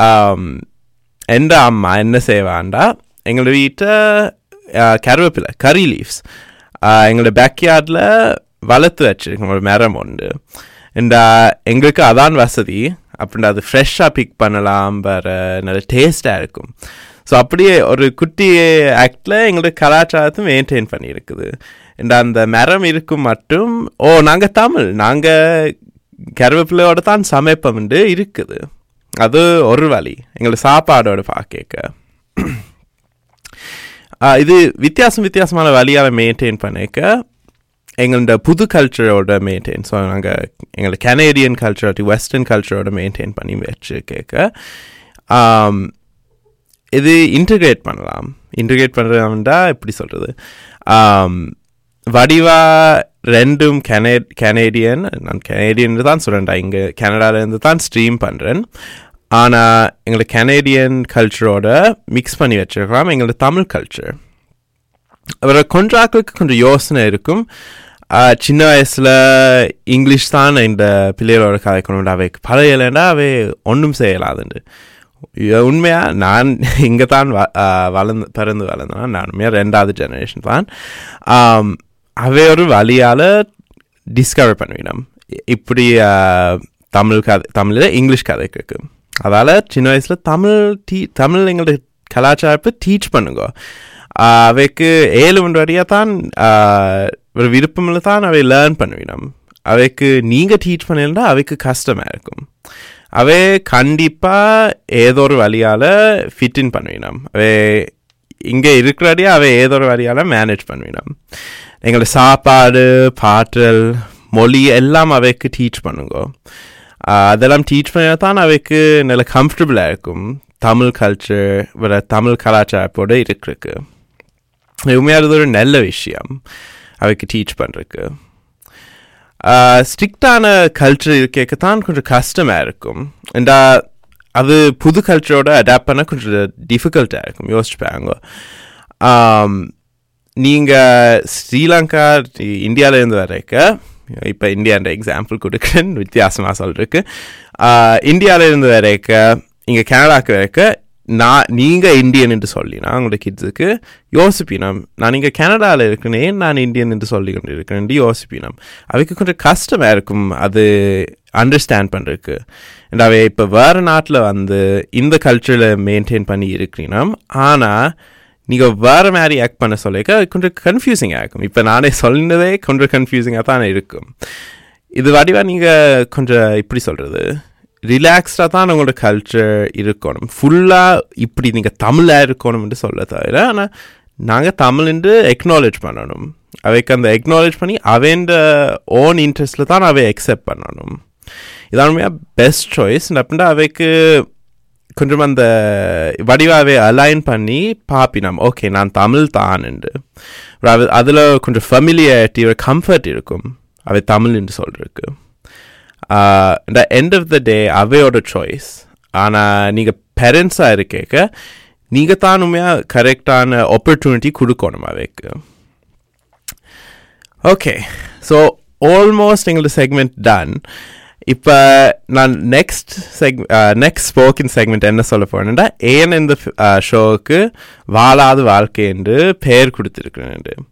எந்த அம்மா என்ன செய்வாண்டா எங்களோட வீட்டை கருவேப்பிலை கறி லீவ்ஸ் எங்களோட பேக்யார்டில் வளர்த்து வச்சிருக்கோம் ஒரு மரம் உண்டு இந்த எங்களுக்கு அதான் வசதி அப்படின்னா அது ஃப்ரெஷ்ஷாக பிக் பண்ணலாம் வேறு நல்ல டேஸ்டாக இருக்கும் ஸோ அப்படியே ஒரு குட்டி ஆக்டில் எங்களோட கலாச்சாரத்தை மெயின்டைன் பண்ணியிருக்குது இந்த அந்த மரம் இருக்கும் மட்டும் ஓ நாங்கள் தமிழ் நாங்கள் கருவேப்பிலையோட தான் சமைப்போம்ண்டு இருக்குது அது ஒரு வழி எங்களோட சாப்பாடோட பார்க்க இது வித்தியாசம் வித்தியாசமான வழியால் மெயின்டைன் பண்ணிக்க எங்களோட புது கல்ச்சரோட மெயின்டைன் ஸோ நாங்கள் எங்களோட கனேடியன் கல்ச்சர் வெஸ்டர்ன் கல்ச்சரோட மெயின்டைன் பண்ணி வச்சு கேட்க இது இன்டகிரேட் பண்ணலாம் இன்டகிரேட் பண்ணுறதா எப்படி சொல்கிறது வடிவா ரெண்டும் கனே கனேடியன் நான் கனேடியன் தான் சொல்கிறேன்டா இங்கே கனடாலேருந்து தான் ஸ்ட்ரீம் பண்ணுறேன் ஆனால் எங்களோட கனேடியன் கல்ச்சரோட மிக்ஸ் பண்ணி வச்சுருக்கலாம் எங்களோட தமிழ் கல்ச்சர் அவரை கொஞ்சம் ஆக்களுக்கு கொஞ்சம் யோசனை இருக்கும் ஆஹ் சின்ன வயசில் இங்கிலீஷ் தான் இந்த பிள்ளைகளோட கதைக்கணும் அவை பழையலைன்னா அவை ஒன்றும் செய்யலாதுண்டு உண்மையாக நான் இங்கே தான் வ ஆஹ் வளர்ந்து பிறந்து வளர்ந்தேன் நான் உண்மையாக ரெண்டாவது ஜெனரேஷன் தான் ஆம், அவை ஒரு வழியால் டிஸ்கவர் பண்ணுவினோம் இப்படி ஆஹ், தமிழ் கதை தமிழில் இங்கிலீஷ் கதைக்கு அதால் சின்ன வயசில் தமிழ் டீ தமிழ் எங்களோட கலாச்சாரத்தை டீச் பண்ணுங்க ஆஹ் அவைக்கு ஏழு மணி வரையா தான் ஆஹ் ஒரு விருப்பமில் தான் அவை லேர்ன் பண்ணுவினோம் அவைக்கு நீங்கள் டீச் பண்ணியிருந்தா அவைக்கு கஷ்டமாக இருக்கும் அவை கண்டிப்பாக ஏதோ ஒரு வழியால் ஃபிட்டின் பண்ணுவினோம் அவை இங்கே இருக்கிறடியே அவை ஏதோ ஒரு வழியால் மேனேஜ் பண்ணுவினோம் எங்களோட சாப்பாடு பாட்டல் மொழி எல்லாம் அவைக்கு டீச் பண்ணுங்க ஆஹ் அதெல்லாம் டீச் பண்ணினா தான் அவைக்கு நல்ல கம்ஃபர்டபுளாக இருக்கும் தமிழ் கல்ச்சர் வர தமிழ் கலாச்சாரத்தோடு இருக்கிறதுக்கு உண்மையாக அது ஒரு நல்ல விஷயம் அவைக்கு டீச் பண்ணுறதுக்கு ஸ்ட்ரிக்டான கல்ச்சர் இருக்க தான் கொஞ்சம் கஷ்டமாக இருக்கும் இந்த அது புது கல்ச்சரோட அடாப்ட் பண்ண கொஞ்சம் டிஃபிகல்ட்டாக இருக்கும் யோசிச்சு பாருங்க நீங்கள் ஸ்ரீலங்கா இந்தியாவிலேருந்து வரைக்க இப்போ இந்தியான்ற எக்ஸாம்பிள் கொடுக்குறேன் வித்தியாசமாக சொல்கிறதுக்கு இந்தியாவிலேருந்து வரைக்க இங்கே கனடாக்கு வரைக்க நான் நீங்கள் இந்தியன் என்று சொல்லினா உங்களோட கிட்ஸுக்கு யோசிப்பினம் நான் இங்கே கனடாவில் இருக்கிறேன் நான் இந்தியன் என்று சொல்லி கொண்டு இருக்கிறேன் யோசிப்பினம் அவைக்கு கொஞ்சம் கஷ்டமாக இருக்கும் அது அண்டர்ஸ்டாண்ட் பண்ணுறதுக்கு அவை இப்போ வேறு நாட்டில் வந்து இந்த கல்ச்சரில் மெயின்டைன் பண்ணி இருக்கிறீங்கன்னா ஆனால் நீங்கள் வேறு மாதிரி ஆக்ட் பண்ண சொல்லிக்க அது கொஞ்சம் கன்ஃபியூசிங்காக இருக்கும் இப்போ நானே சொன்னதே கொஞ்சம் கன்ஃபியூசிங்காக தான் இருக்கும் இது வடிவா நீங்கள் கொஞ்சம் இப்படி சொல்கிறது ரிலாக்ஸ்டாக தான் உங்களோட கல்ச்சர் இருக்கணும் ஃபுல்லாக இப்படி நீங்கள் தமிழாக இருக்கணும்னு சொல்ல தவிர ஆனால் நாங்கள் தமிழ்ன்று எக்னாலேஜ் பண்ணணும் அவைக்கு அந்த எக்னாலேஜ் பண்ணி அவன் ஓன் இன்ட்ரெஸ்டில் தான் அவை அக்செப்ட் பண்ணணும் இதான் உண்மையாக பெஸ்ட் சாய்ஸ் அப்படின்னா அவைக்கு கொஞ்சம் அந்த வடிவாவே அலைன் பண்ணி பாப்பினம் ஓகே நான் தமிழ் தான் என்று அதில் கொஞ்சம் ஃபெமிலியாரிட்டி ஒரு கம்ஃபர்ட் இருக்கும் அவை தமிழ் என்று சொல்றதுக்கு இந்த எண்ட் ஆஃப் த டே அவையோட சாய்ஸ் ஆனால் நீங்கள் பேரண்ட்ஸாக இருக்கேக்க நீங்கள் தான் உண்மையாக கரெக்டான ஆப்பர்ச்சுனிட்டி கொடுக்கணும் அவைக்கு ஓகே ஸோ ஆல்மோஸ்ட் எங்களோட செக்மெண்ட் டன் இப்போ நான் நெக்ஸ்ட் செக் நெக்ஸ்ட் ஸ்போக்கின் செக்மெண்ட் என்ன சொல்ல போறேன்னா ஏன் இந்த ஷோவுக்கு வாழாத வாழ்க்கை என்று பெயர் கொடுத்துருக்கிறேன்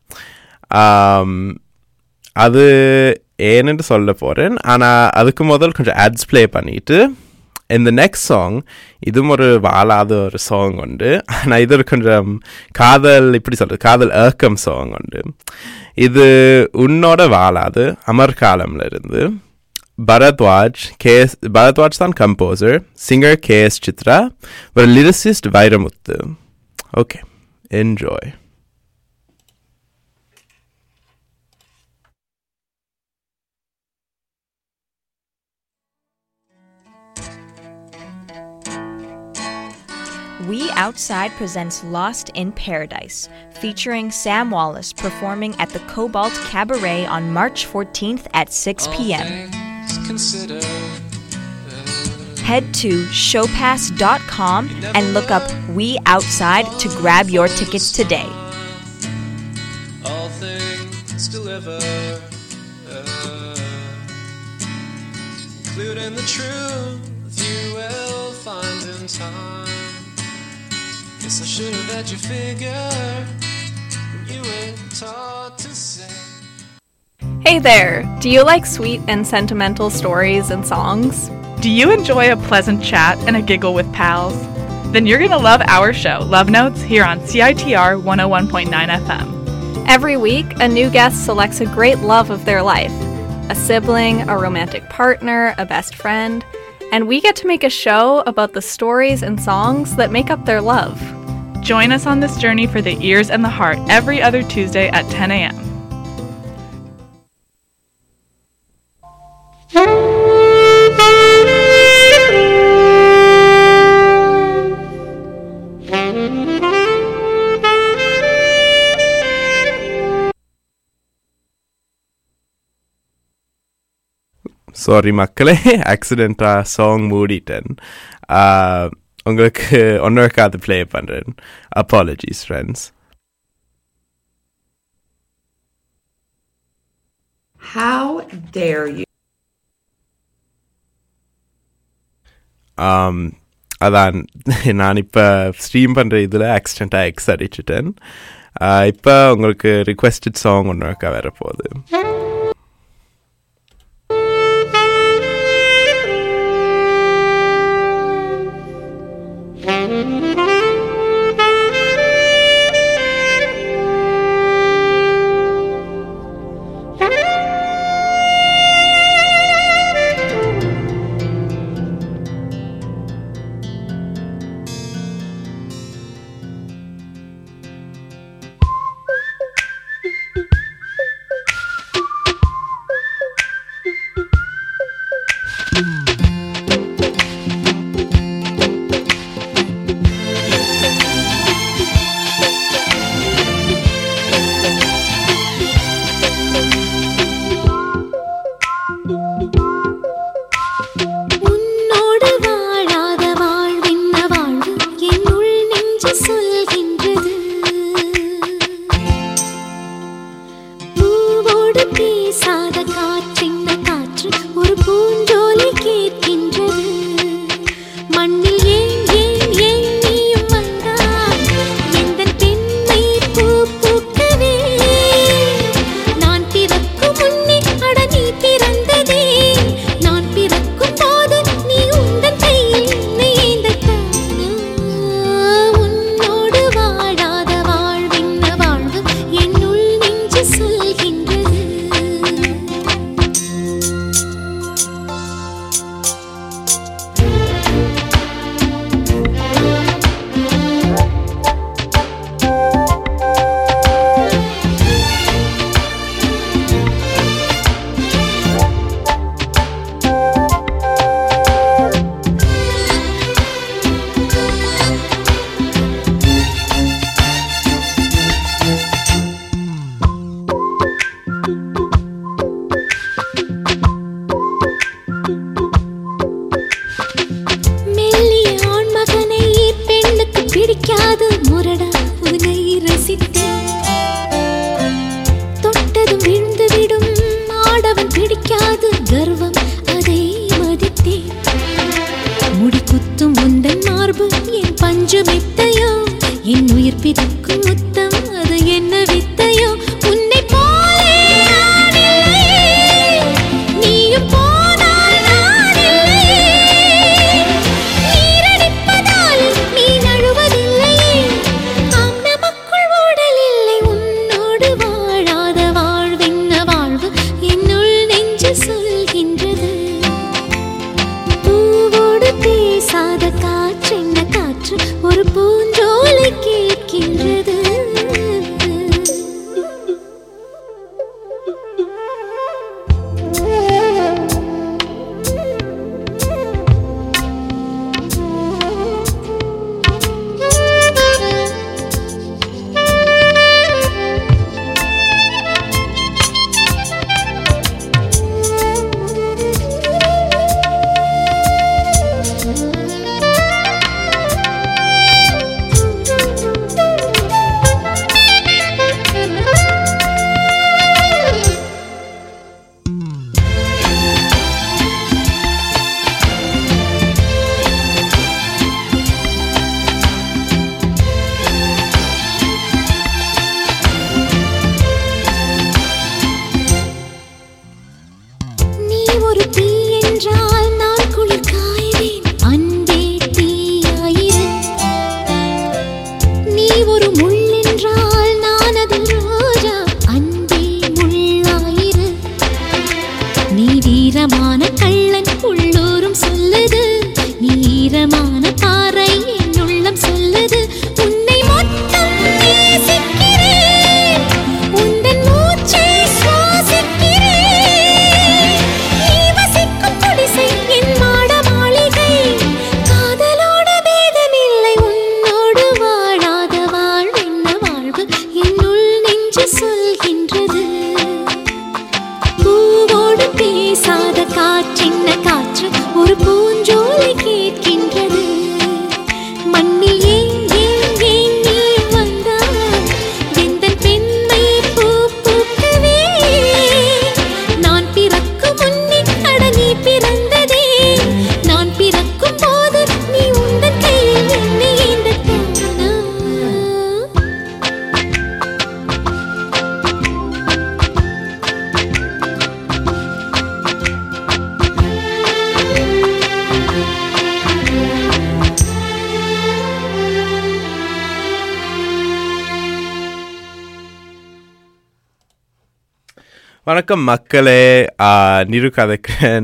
அது ஏன்னு சொல்ல போகிறேன் ஆனால் அதுக்கு முதல் கொஞ்சம் ஆட்ஸ் ப்ளே பண்ணிட்டு இந்த நெக்ஸ்ட் சாங் இதுவும் ஒரு வாழாத ஒரு சாங் உண்டு ஆனால் இது ஒரு கொஞ்சம் காதல் இப்படி சொல்கிறது காதல் ஏக்கம் சாங் உண்டு இது உன்னோட வாழாது அமர்காலம்ல இருந்து பரத்வாஜ் கேஎஸ் பரத்வாஜ் தான் கம்போசர் சிங்கர் கேஎஸ் சித்ரா ஒரு lyricist Vairamuthu okay enjoy We Outside presents Lost in Paradise, featuring Sam Wallace performing at the Cobalt Cabaret on March 14th at 6 p.m. Head to showpass.com and look up We Outside to grab your tickets today. all things deliver, including the truth you will find in time. Guess I should have had you figure when you were taught to say. Hey there! Do you like sweet and sentimental stories and songs? Do you enjoy a pleasant chat and a giggle with pals? Then you're going to love our show, Love Notes, here on CITR 101.9 FM. Every week, a new guest selects a great love of their life a sibling, a romantic partner, a best friend, and we get to make a show about the stories and songs that make up their love. Join us on this journey for the ears and the heart every other Tuesday at 10 a.m. Sorry மக்களே ஆக்சிடெண்ட்டாக song மூடிட்டேன் ஆஹ், உங்களுக்கு ஒன்னொருக்காது play பண்ணுறேன் apologies friends How dare you? ஆம், அதான் நான் இப்போ ஸ்ட்ரீம் பண்ணுற இதில் ஆக்சிடெண்ட்டாக எக்ஸ் அடிச்சிட்டேன் இப்போ உங்களுக்கு ரிக்வெஸ்டட் சாங் ஒன்று இருக்கா வர போகுது உன்னோடு வாழாத வாழ்வென்ன வாழ்வு என்னுள் நெஞ்சு சொல்கின்றது பூவோடு பேசாத காற்றென்ன காற்று ஒரு பூஞ்சோலை கேட்கின்றது மண்ணில் ஏன் ஏன் ஏன் நீயும் வந்தாய் எந்தன் பெண்மை பூ பூக்கவே நான் பிறக்கும் முன்னே அட நீ பிறந்ததே நான் பிறக்கும் போது நீ உந்தன் கையில் என்னை ஏந்தத்தானா உன்னோடு வாழாத வாழ்வென்ன வாழ்வு என்னுள் நெஞ்சு சொல்கின்றது போரடா உன்னை ரசித்தேன் தொட்டதும் விழுந்து விடும் ஆடவன் பிடிக்காது கர்வம் அதை மதித்தேன் முடி குத்தும் உந்தன் மார்பு என் பஞ்சு மெத்தையோ என் உயிர் பிதக்கும் முத்தம் அது என்ன வித்தையோ உன்னை போலே நான் இல்லை. நீயும் போனால் நான் இல்லை. நீரடிப்பதால் நீ நழுவதில்லையே ஆம் நமக்குள் ஊடல் இல்லை உன்னோடு வாழாத வாழ்வென்ன வாழ்வு என்னுள் நெஞ்சு சொல்கின்றது பூவோடு பேசாத காற்றென்ன காற்று ஒரு பூஞ்சோலை கேட்கின்றது நீ ஒரு தீ என்றால் நான் குளிர் காய்வேன் அன்பே தீயாயிரு நீ ஒரு முள் என்றால் நான் அதில் ரோஜா அன்பே முள்ளாயிரு நீ வீரமான கள்ளன் உள்ளூரும் சொல்லுது நீ ஈரமான பாறை என் உள்ளம் சொல்லுது உன்னை மொத்தம் நேசிக்கிறேன் உந்தன் மூச்சை சுவாசிக்கிறேன் நீ வசிக்கும் குடிசை என் மாட மாளிகை காதலோடு பேதமில்லை உன்னோடு வாழாத வாழ்வென்ன வாழ்வு என்னுள் நெஞ்சு சொல்கின்றது பூவோடு பேசாத காற்றென்ன காற்று ஒரு பூஞ்சோலை கேட்கின்றது மண்ணில் ஏன் ஏன் ஏன் நீ வந்தாய் எந்தன் பெண்மை பூ பூக்கவே நான் பிறக்கும் முன்னே அட நீ பிறந்ததே நான் பிறக்கும் போது நீ உந்தன் கையில் என்னை ஏந்தத்தானா வணக்கம் மக்களே நிரு கதைக்கிறேன்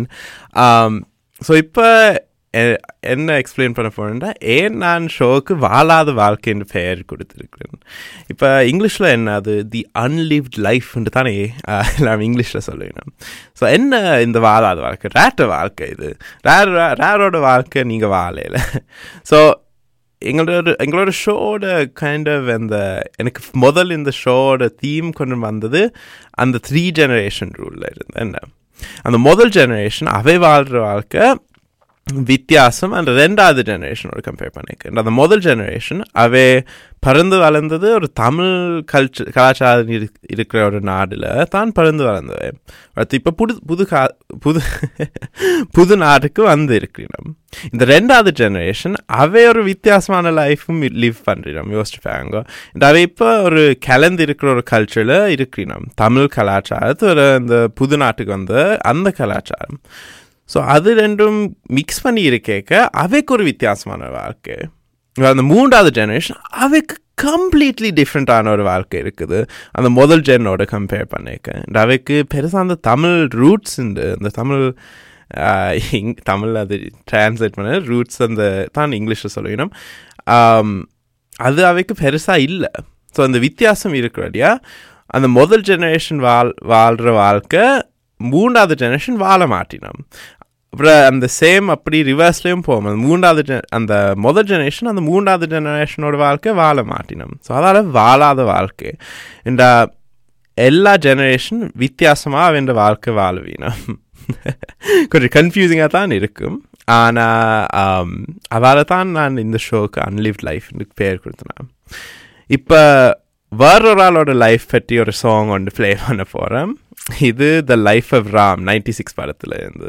ஸோ இப்போ என்ன எக்ஸ்பிளைன் பண்ண போறேன்னா ஏன் நான் ஷோவுக்கு வாழாத வாழ்க்கைன்னு பெயர் கொடுத்துருக்கிறேன் இப்போ இங்கிலீஷில் என்ன அது தி அன்லிவ்ட் லைஃப்ன்ட்டு தானே ஆஹ், எல்லாம் இங்கிலீஷில் சொல்லுவேன் ஸோ என்ன இந்த வாழாத வாழ்க்கை ரேட்ட வாழ்க்கை இது ரேர் ரேரோட வாழ்க்கை நீங்கள் வாழையில ஸோ எங்களோட எங்களோட ஷோட கைண்ட் ஆஃப் அந்த எனக்கு முதல் இந்த ஷோட தீம் கொண்டு வந்தது அந்த த்ரீ ஜெனரேஷன் ரூலில் இருந்து என்ன அந்த முதல் ஜெனரேஷன் அவை வாழ்கிற வாழ்க்கை வித்தியாசம் அந்த ரெண்டாவது ஜெனரேஷனோட கம்பேர் பண்ணிக்கிறேன் அந்த முதல் ஜெனரேஷன் அவை பறந்து வளர்ந்தது ஒரு தமிழ் கல்ச்சர் கலாச்சாரம் இரு இருக்கிற ஒரு நாடில் தான் பறந்து வளர்ந்தவை அடுத்து இப்போ புது புது கா புது புது நாட்டுக்கு வந்து இருக்கிறோம் இந்த ரெண்டாவது ஜெனரேஷன் அவை ஒரு வித்தியாசமான லைஃப்பும் லிவ் பண்ணுறோம் யோசிச்சு பாருங்க இந்த அவை இப்போ ஒரு கலந்து இருக்கிற ஒரு கல்ச்சரில் இருக்கிறோம் தமிழ் கலாச்சாரத்து ஒரு இந்த புது நாட்டுக்கு வந்த அந்த கலாச்சாரம் ஸோ அது ரெண்டும் மிக்ஸ் பண்ணி இருக்கேக்க அவைக்கு ஒரு வித்தியாசமான வாழ்க்கை அந்த மூன்றாவது ஜெனரேஷன் அவைக்கு கம்ப்ளீட்லி டிஃப்ரெண்ட்டான ஒரு வாழ்க்கை இருக்குது அந்த முதல் ஜென்னோட கம்பேர் பண்ணிக்க இந்த அவைக்கு பெருசாக அந்த தமிழ் ரூட்ஸ் உண்டு அந்த தமிழ் ஆஹ், இங் தமிழ் அது டிரான்ஸ்லேட் பண்ண ரூட்ஸ் அந்த தான் இங்கிலீஷில் சொல்லணும் ஆம், அது அவைக்கு பெருசாக இல்லை ஸோ அந்த வித்தியாசம் இருக்கிறடியா அந்த முதல் ஜெனரேஷன் வாழ் வாழ்கிற வாழ்க்கை மூன்றாவது ஜெனரேஷன் வாழ மாட்டினோம் அப்புறம் அந்த சேம் அப்படி ரிவர்ஸ்லேயும் போகும் அந்த மூன்றாவது gen- அந்த முதல் ஜெனரேஷன் அந்த மூன்றாவது ஜெனரேஷனோட வாழ்க்கை வாழ மாட்டினோம் ஸோ அதால் வாழாத வாழ்க்கை இந்த எல்லா ஜெனரேஷன் வித்தியாசமாக அவன் வாழ்க்கை வாழுவீனம் கொஞ்சம் கன்ஃபியூசிங்காக தான் இருக்கும் ஆனால் அவளை தான் நான் இந்த ஷோக்கு அன்லிவ் லைஃப்னு பேர் கொடுத்தேன் இப்போ வேறொரு ஆளோட லைஃப் பற்றி ஒரு சாங் ஒன்று ப்ளே பண்ண போகிறேன் இது the life of Ram ninety six படத்தில் இருந்து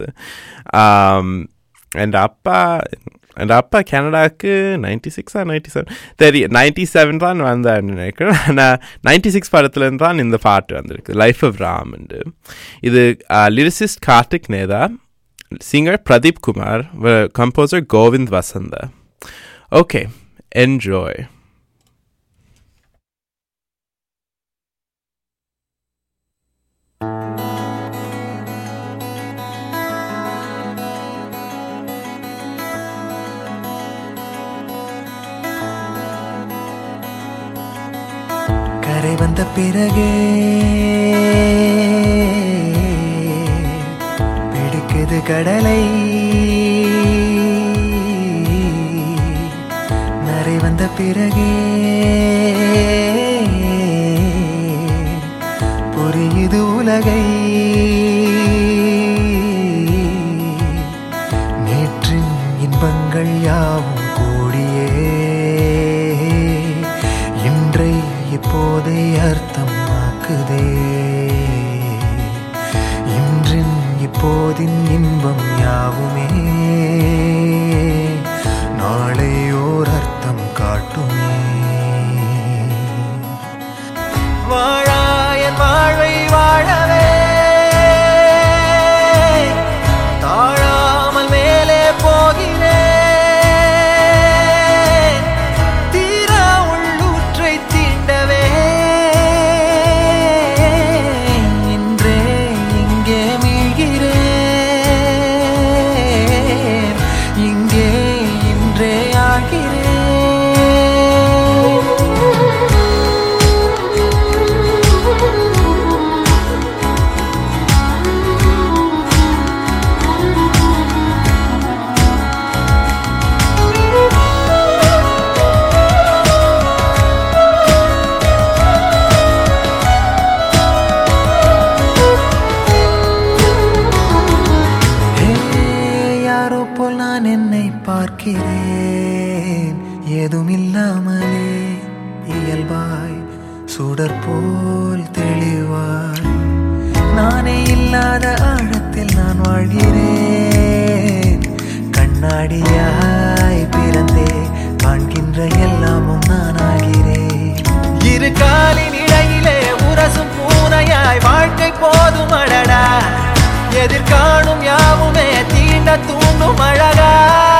என் அப்பா என் அப்பா கனடாவுக்கு நைன்டி சிக்ஸா நைன்டி செவன் தெரியும் நைன்டி செவன் தான் வந்தான்னு நினைக்கிறேன் ஆனால் நைன்டி சிக்ஸ் படத்துலேருந்து தான் இந்த பாட்டு வந்திருக்கு லைஃப் ஆஃப் ராம்ண்டு இது lyricist Karthik Netha singer Pradeep Kumar composer Govind Vasantha okay enjoy கரை வந்த பிறகே பிடிக்குது கடலை நரை வந்த பிறகே புரியுது உலகை நேற்றின் இன்பங்கள் யாவும் கூடியே இன்றை இப்போதை அர்த்தமாக்குதே இன்றின் இப்போதின் இன்பம் யாவுமே நாளை ஓர் அர்த்தம் காட்டுமே வாழாயன் வாழ்வை வாழவே தாழாமல் மேலே போகிறேன் தீரா உள்ளூற்றை தீண்டவே இன்றே இங்கே மீழ்கிறேன் இங்கே இன்றே ஆகிறேன் ஹே, யாரோ போல் நான் என்னை பார்க்கிறேன் ஏதும் இல்லாமலே இயல்பாய் சுடர் போல் தெளிவாய் நானே இல்லாத ஆழத்தில் நான் வாழ்கிறேன் கண்ணாடியாய் பிறந்தே காண்கின்ற எல்லாமும் நான் ஆகிறேன் இரு காலின் இடையிலே உரசும் பூனையாய் வாழ்க்கை போதும் அடடா எதிர்காணும் யாவுமே தீண்ட தூண்டும் அழகா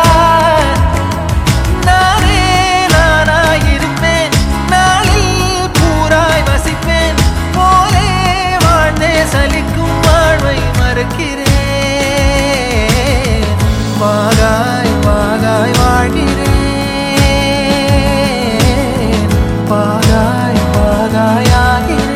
நானே நானாயிருப்பேன் நாளில் பூராய் வசிப்பேன் போலே வாழ்ந்தே சலிக்கும் வாழ்வை மறுக்கிறேன் வாகாய் வாகாய் வாழ்கிறேன் வாகாய் வாகாய் ஆகிறேன்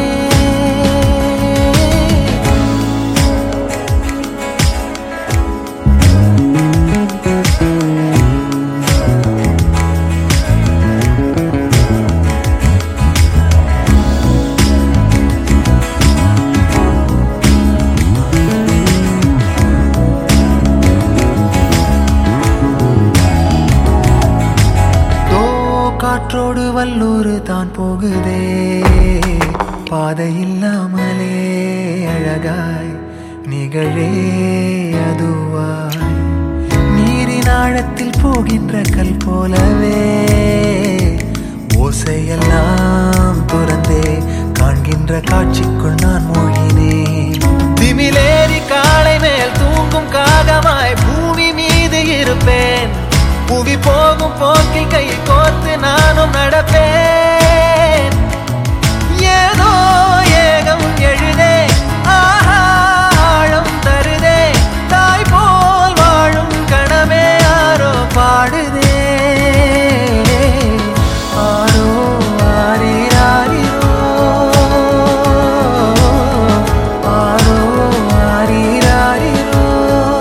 தோ காற்றோடு வல்லூர் தான் போகுதே பாதை இல்லாமலே அழகாய் நிகழே அதுவாய் நீரின் ஆழத்தில் போகின்ற கல் போலவே ஓசையெல்லாம் துறந்தே காண்கின்ற காட்சிக்குள் நான் மூழ்கினேன் திமிலேறி காலை மேல் தூங்கும் காகமாய் பூமி மீது இருப்பேன் புவி போகும் போக்கில் கை கோர்த்து நானும் நடப்பேன் ஏதோ ஏகம் எழுதே ஆஹா ஆழம் தருதே தாய் போல் வாழும் கணமே ஆரோ பாடுதே ஆரோ ஆரீராரிரோ ஆரோ ஆரீராரிரோ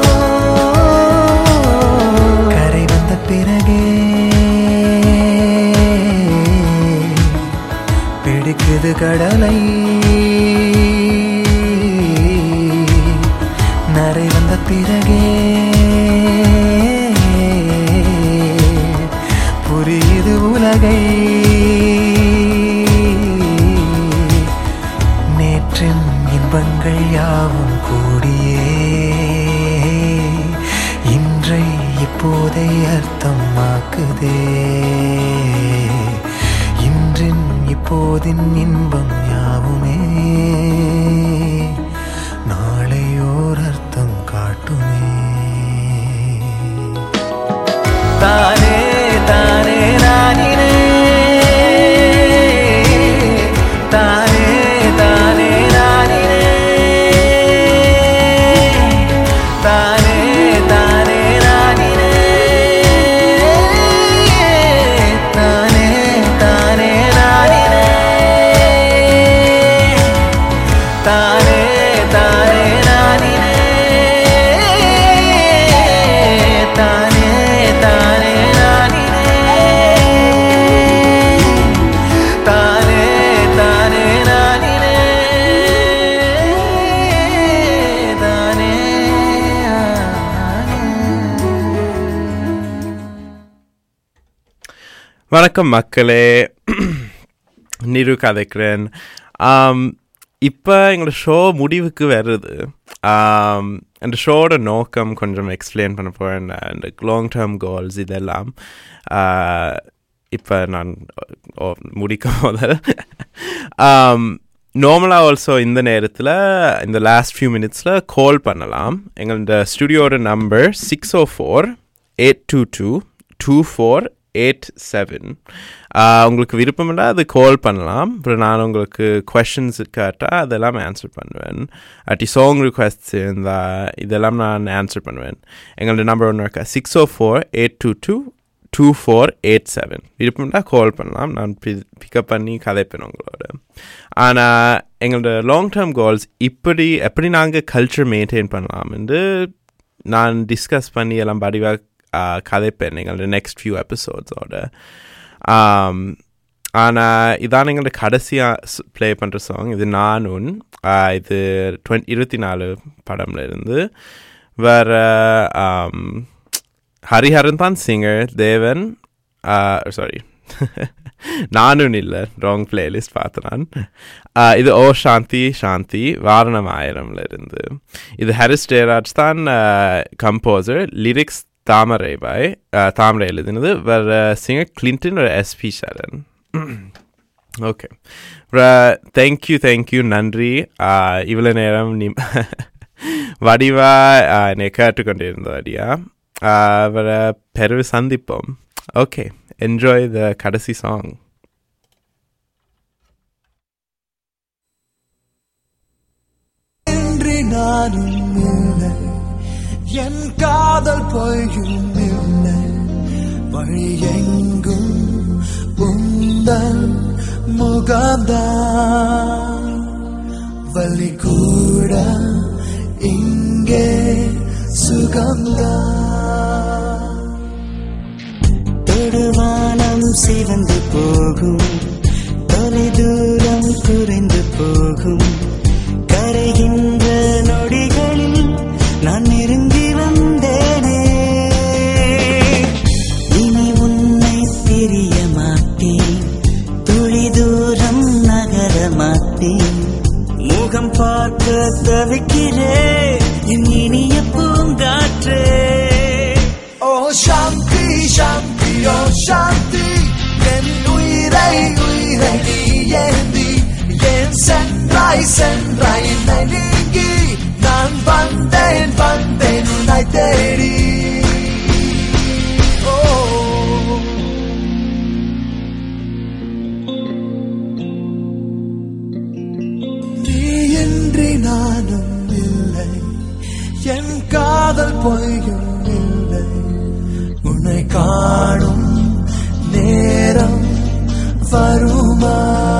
கரை வந்த பிறகே பிடிக்குது கடலை நரை வந்த பிறகே புரியுது உலகை நேற்றின் இன்பங்கள் யாவும் கூடியே இன்றை இப்போதை அர்த்தமாக்குதே இன்றின் இப்போதின் இன்பம் யாவுமே நாளை ஓர் அர்த்தம் காட்டுமே தானே தானே நானினே தானே தானே நானினே தானே தானே நானினே தானே தானே நானினே தானே தானே நானினே தானே தானே நானினே தானே தானே நானினே தானே வணக்கம் மக்களே நிரு கதைக்கிறேன் ஆம், இப்போ எங்களோட ஷோ முடிவுக்கு வருது ஆம், அந்த ஷோட நோக்கம் கொஞ்சம் எக்ஸ்பிளைன் பண்ண போகிறேன் அந்த லாங் டேர்ம் கோல்ஸ் இதெல்லாம் இப்போ நான் ஓ, முடிக்கும் போது நார்மலாக ஆல்சோ இந்த நேரத்தில் இந்த லாஸ்ட் ஃபியூ மினிட்ஸில் கால் பண்ணலாம் எங்களோட ஸ்டுடியோட number six o four eight two two two four eight seven உங்களுக்கு விருப்பம்னா அது கால் பண்ணலாம் அப்புறம் நான் உங்களுக்கு கொஷின்ஸ் கேட்டால் அதெல்லாம் ஆன்சர் பண்ணுவேன் அட்டி சாங் ரிக்வெஸ்ட்ஸ் இருந்தால் இதெல்லாம் நான் ஆன்சர் பண்ணுவேன் எங்களோட நம்பர் ஒன்று இருக்கா six o four eight two two two four eight seven விருப்பம்னா கால் பண்ணலாம் நான் பிக்கப் பண்ணி கதைப்பேன் உங்களோட ஆனால் எங்களோட லாங் டேர்ம் கோல்ஸ் இப்படி எப்படி நாங்கள் கல்ச்சர் மெயின்டைன் பண்ணலாம்னு நான் டிஸ்கஸ் பண்ணி எல்லாம் படிவாக கதைப்பேன் எங்களோட நெக்ஸ்ட் ஃபியூ எபிசோட்ஸோட ஆனால் இதான் எங்களோட கடைசியாக ப்ளே பண்ணுற சாங் இது நானும் இது டுவெண்ட் இருபத்தி நாலு படம்ல இருந்து வேற ஹரிஹரன் தான் சிங்கர் தேவன் சாரி நானும் இல்லை ராங் பிளேலிஸ்ட் பார்த்தேன் நான் இது ஓ சாந்தி சாந்தி வாரணம் ஆயிரம்ல இருந்து இது ஹரிஸ் ஜெயராஜ் தான் கம்போசர் லிரிக்ஸ் தாமரை பாய் தாமரை எழுதினது வேற சிங்கர் கிளின்டன் ஒரு SP Charan okay thank you thank you நன்றி இவ்வளோ நேரம் நீ வடிவா என்னை கேட்டுக்கொண்டிருந்த வடியா வர பெருவு சந்திப்போம் ஓகே என்ஜாய் த கடைசி சாங் என்று நானும் இல்லை என் காதல் பொய்யும் இல்லை வழி எங்கும் உந்தன் முகம்தான் வலி கூட இங்கே சுகம்தான் தொடுவானம் சிவந்து போகும் தொலை தூரம் குறைந்து போகும் கரைகின்ற நொடிகளில் நான் நெருங்கி வந்தேனே இனி உன்னை பிரிய மாட்டேன் துளி தூரம் நகர மாட்டேன் முகம் பார்க்க தவிக்கிறேன் என் இனிய பூங்காற்றே ஓ சாந்தி சாந்தி ஓ சாந்தி என் உயிரை உயிரை நீ ஏந்தி என் சென்றாய் சென்றாய் என்னை நீங்கி நான் வந்தேன் வந்தேன் உன்னை தேடி ஓ நீயின்றி நானும் இல்லை என் காதல் பொய்யும் இல்லை உன்னை காணும் நேரம் வருமா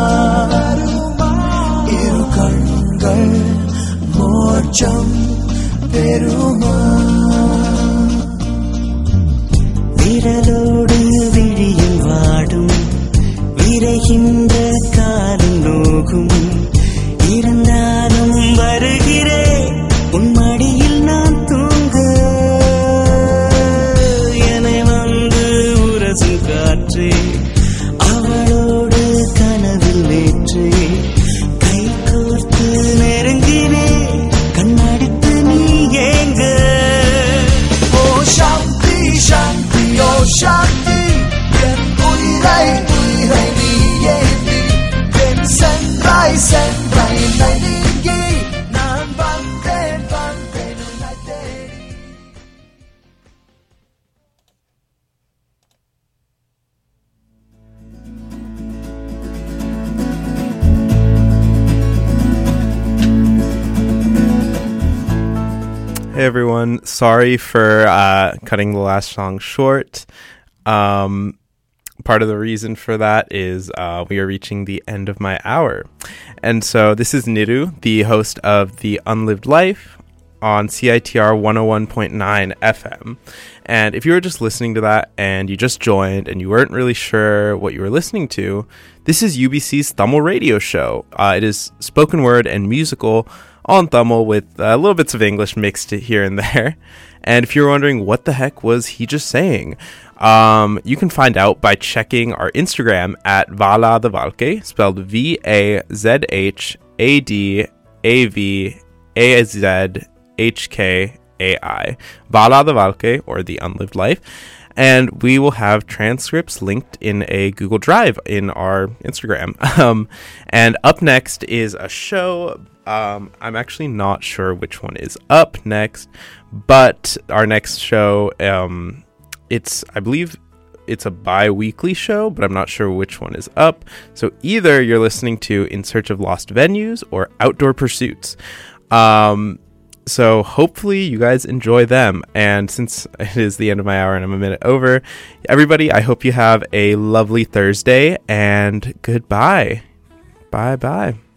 இரு கண்கள் மோட்சம் பெருமா விரலோடு விழியில் வாடும் விரைகின்ற காலம் நோகும் இருந்தாலும் வருகிறேன் உன் மடியில் நான் தூங்க everyone. Sorry for uh, cutting the last song short. Um, part of the reason for that is uh, we are reaching the end of my hour. And so this is Niru, the host of The Unlived Life on CITR 101.9 FM. And if you were just listening to that and you just joined and you weren't really sure what you were listening to, this is UBC's Tamil radio show. Uh, it is spoken word and musical all in Tamil with uh, little bits of English mixed here and there. And if you're wondering what the heck was he just saying, um, you can find out by checking our Instagram at Vala the Valke, spelled V A Z H A D A V A Z H K A I. Vala the Valke, or The Unlived Life. And we will have transcripts linked in a Google Drive in our Instagram. Um, and up next is a show. Um, I'm actually not sure which one is up next, but our next show, um, it's I believe it's a bi-weekly show, but I'm not sure which one is up. So either you're listening to In Search of Lost Venues or Outdoor Pursuits. Um, so hopefully you guys enjoy them. And since it is the end of my hour and I'm a minute over, everybody, I hope you have a lovely Thursday and goodbye. Bye bye.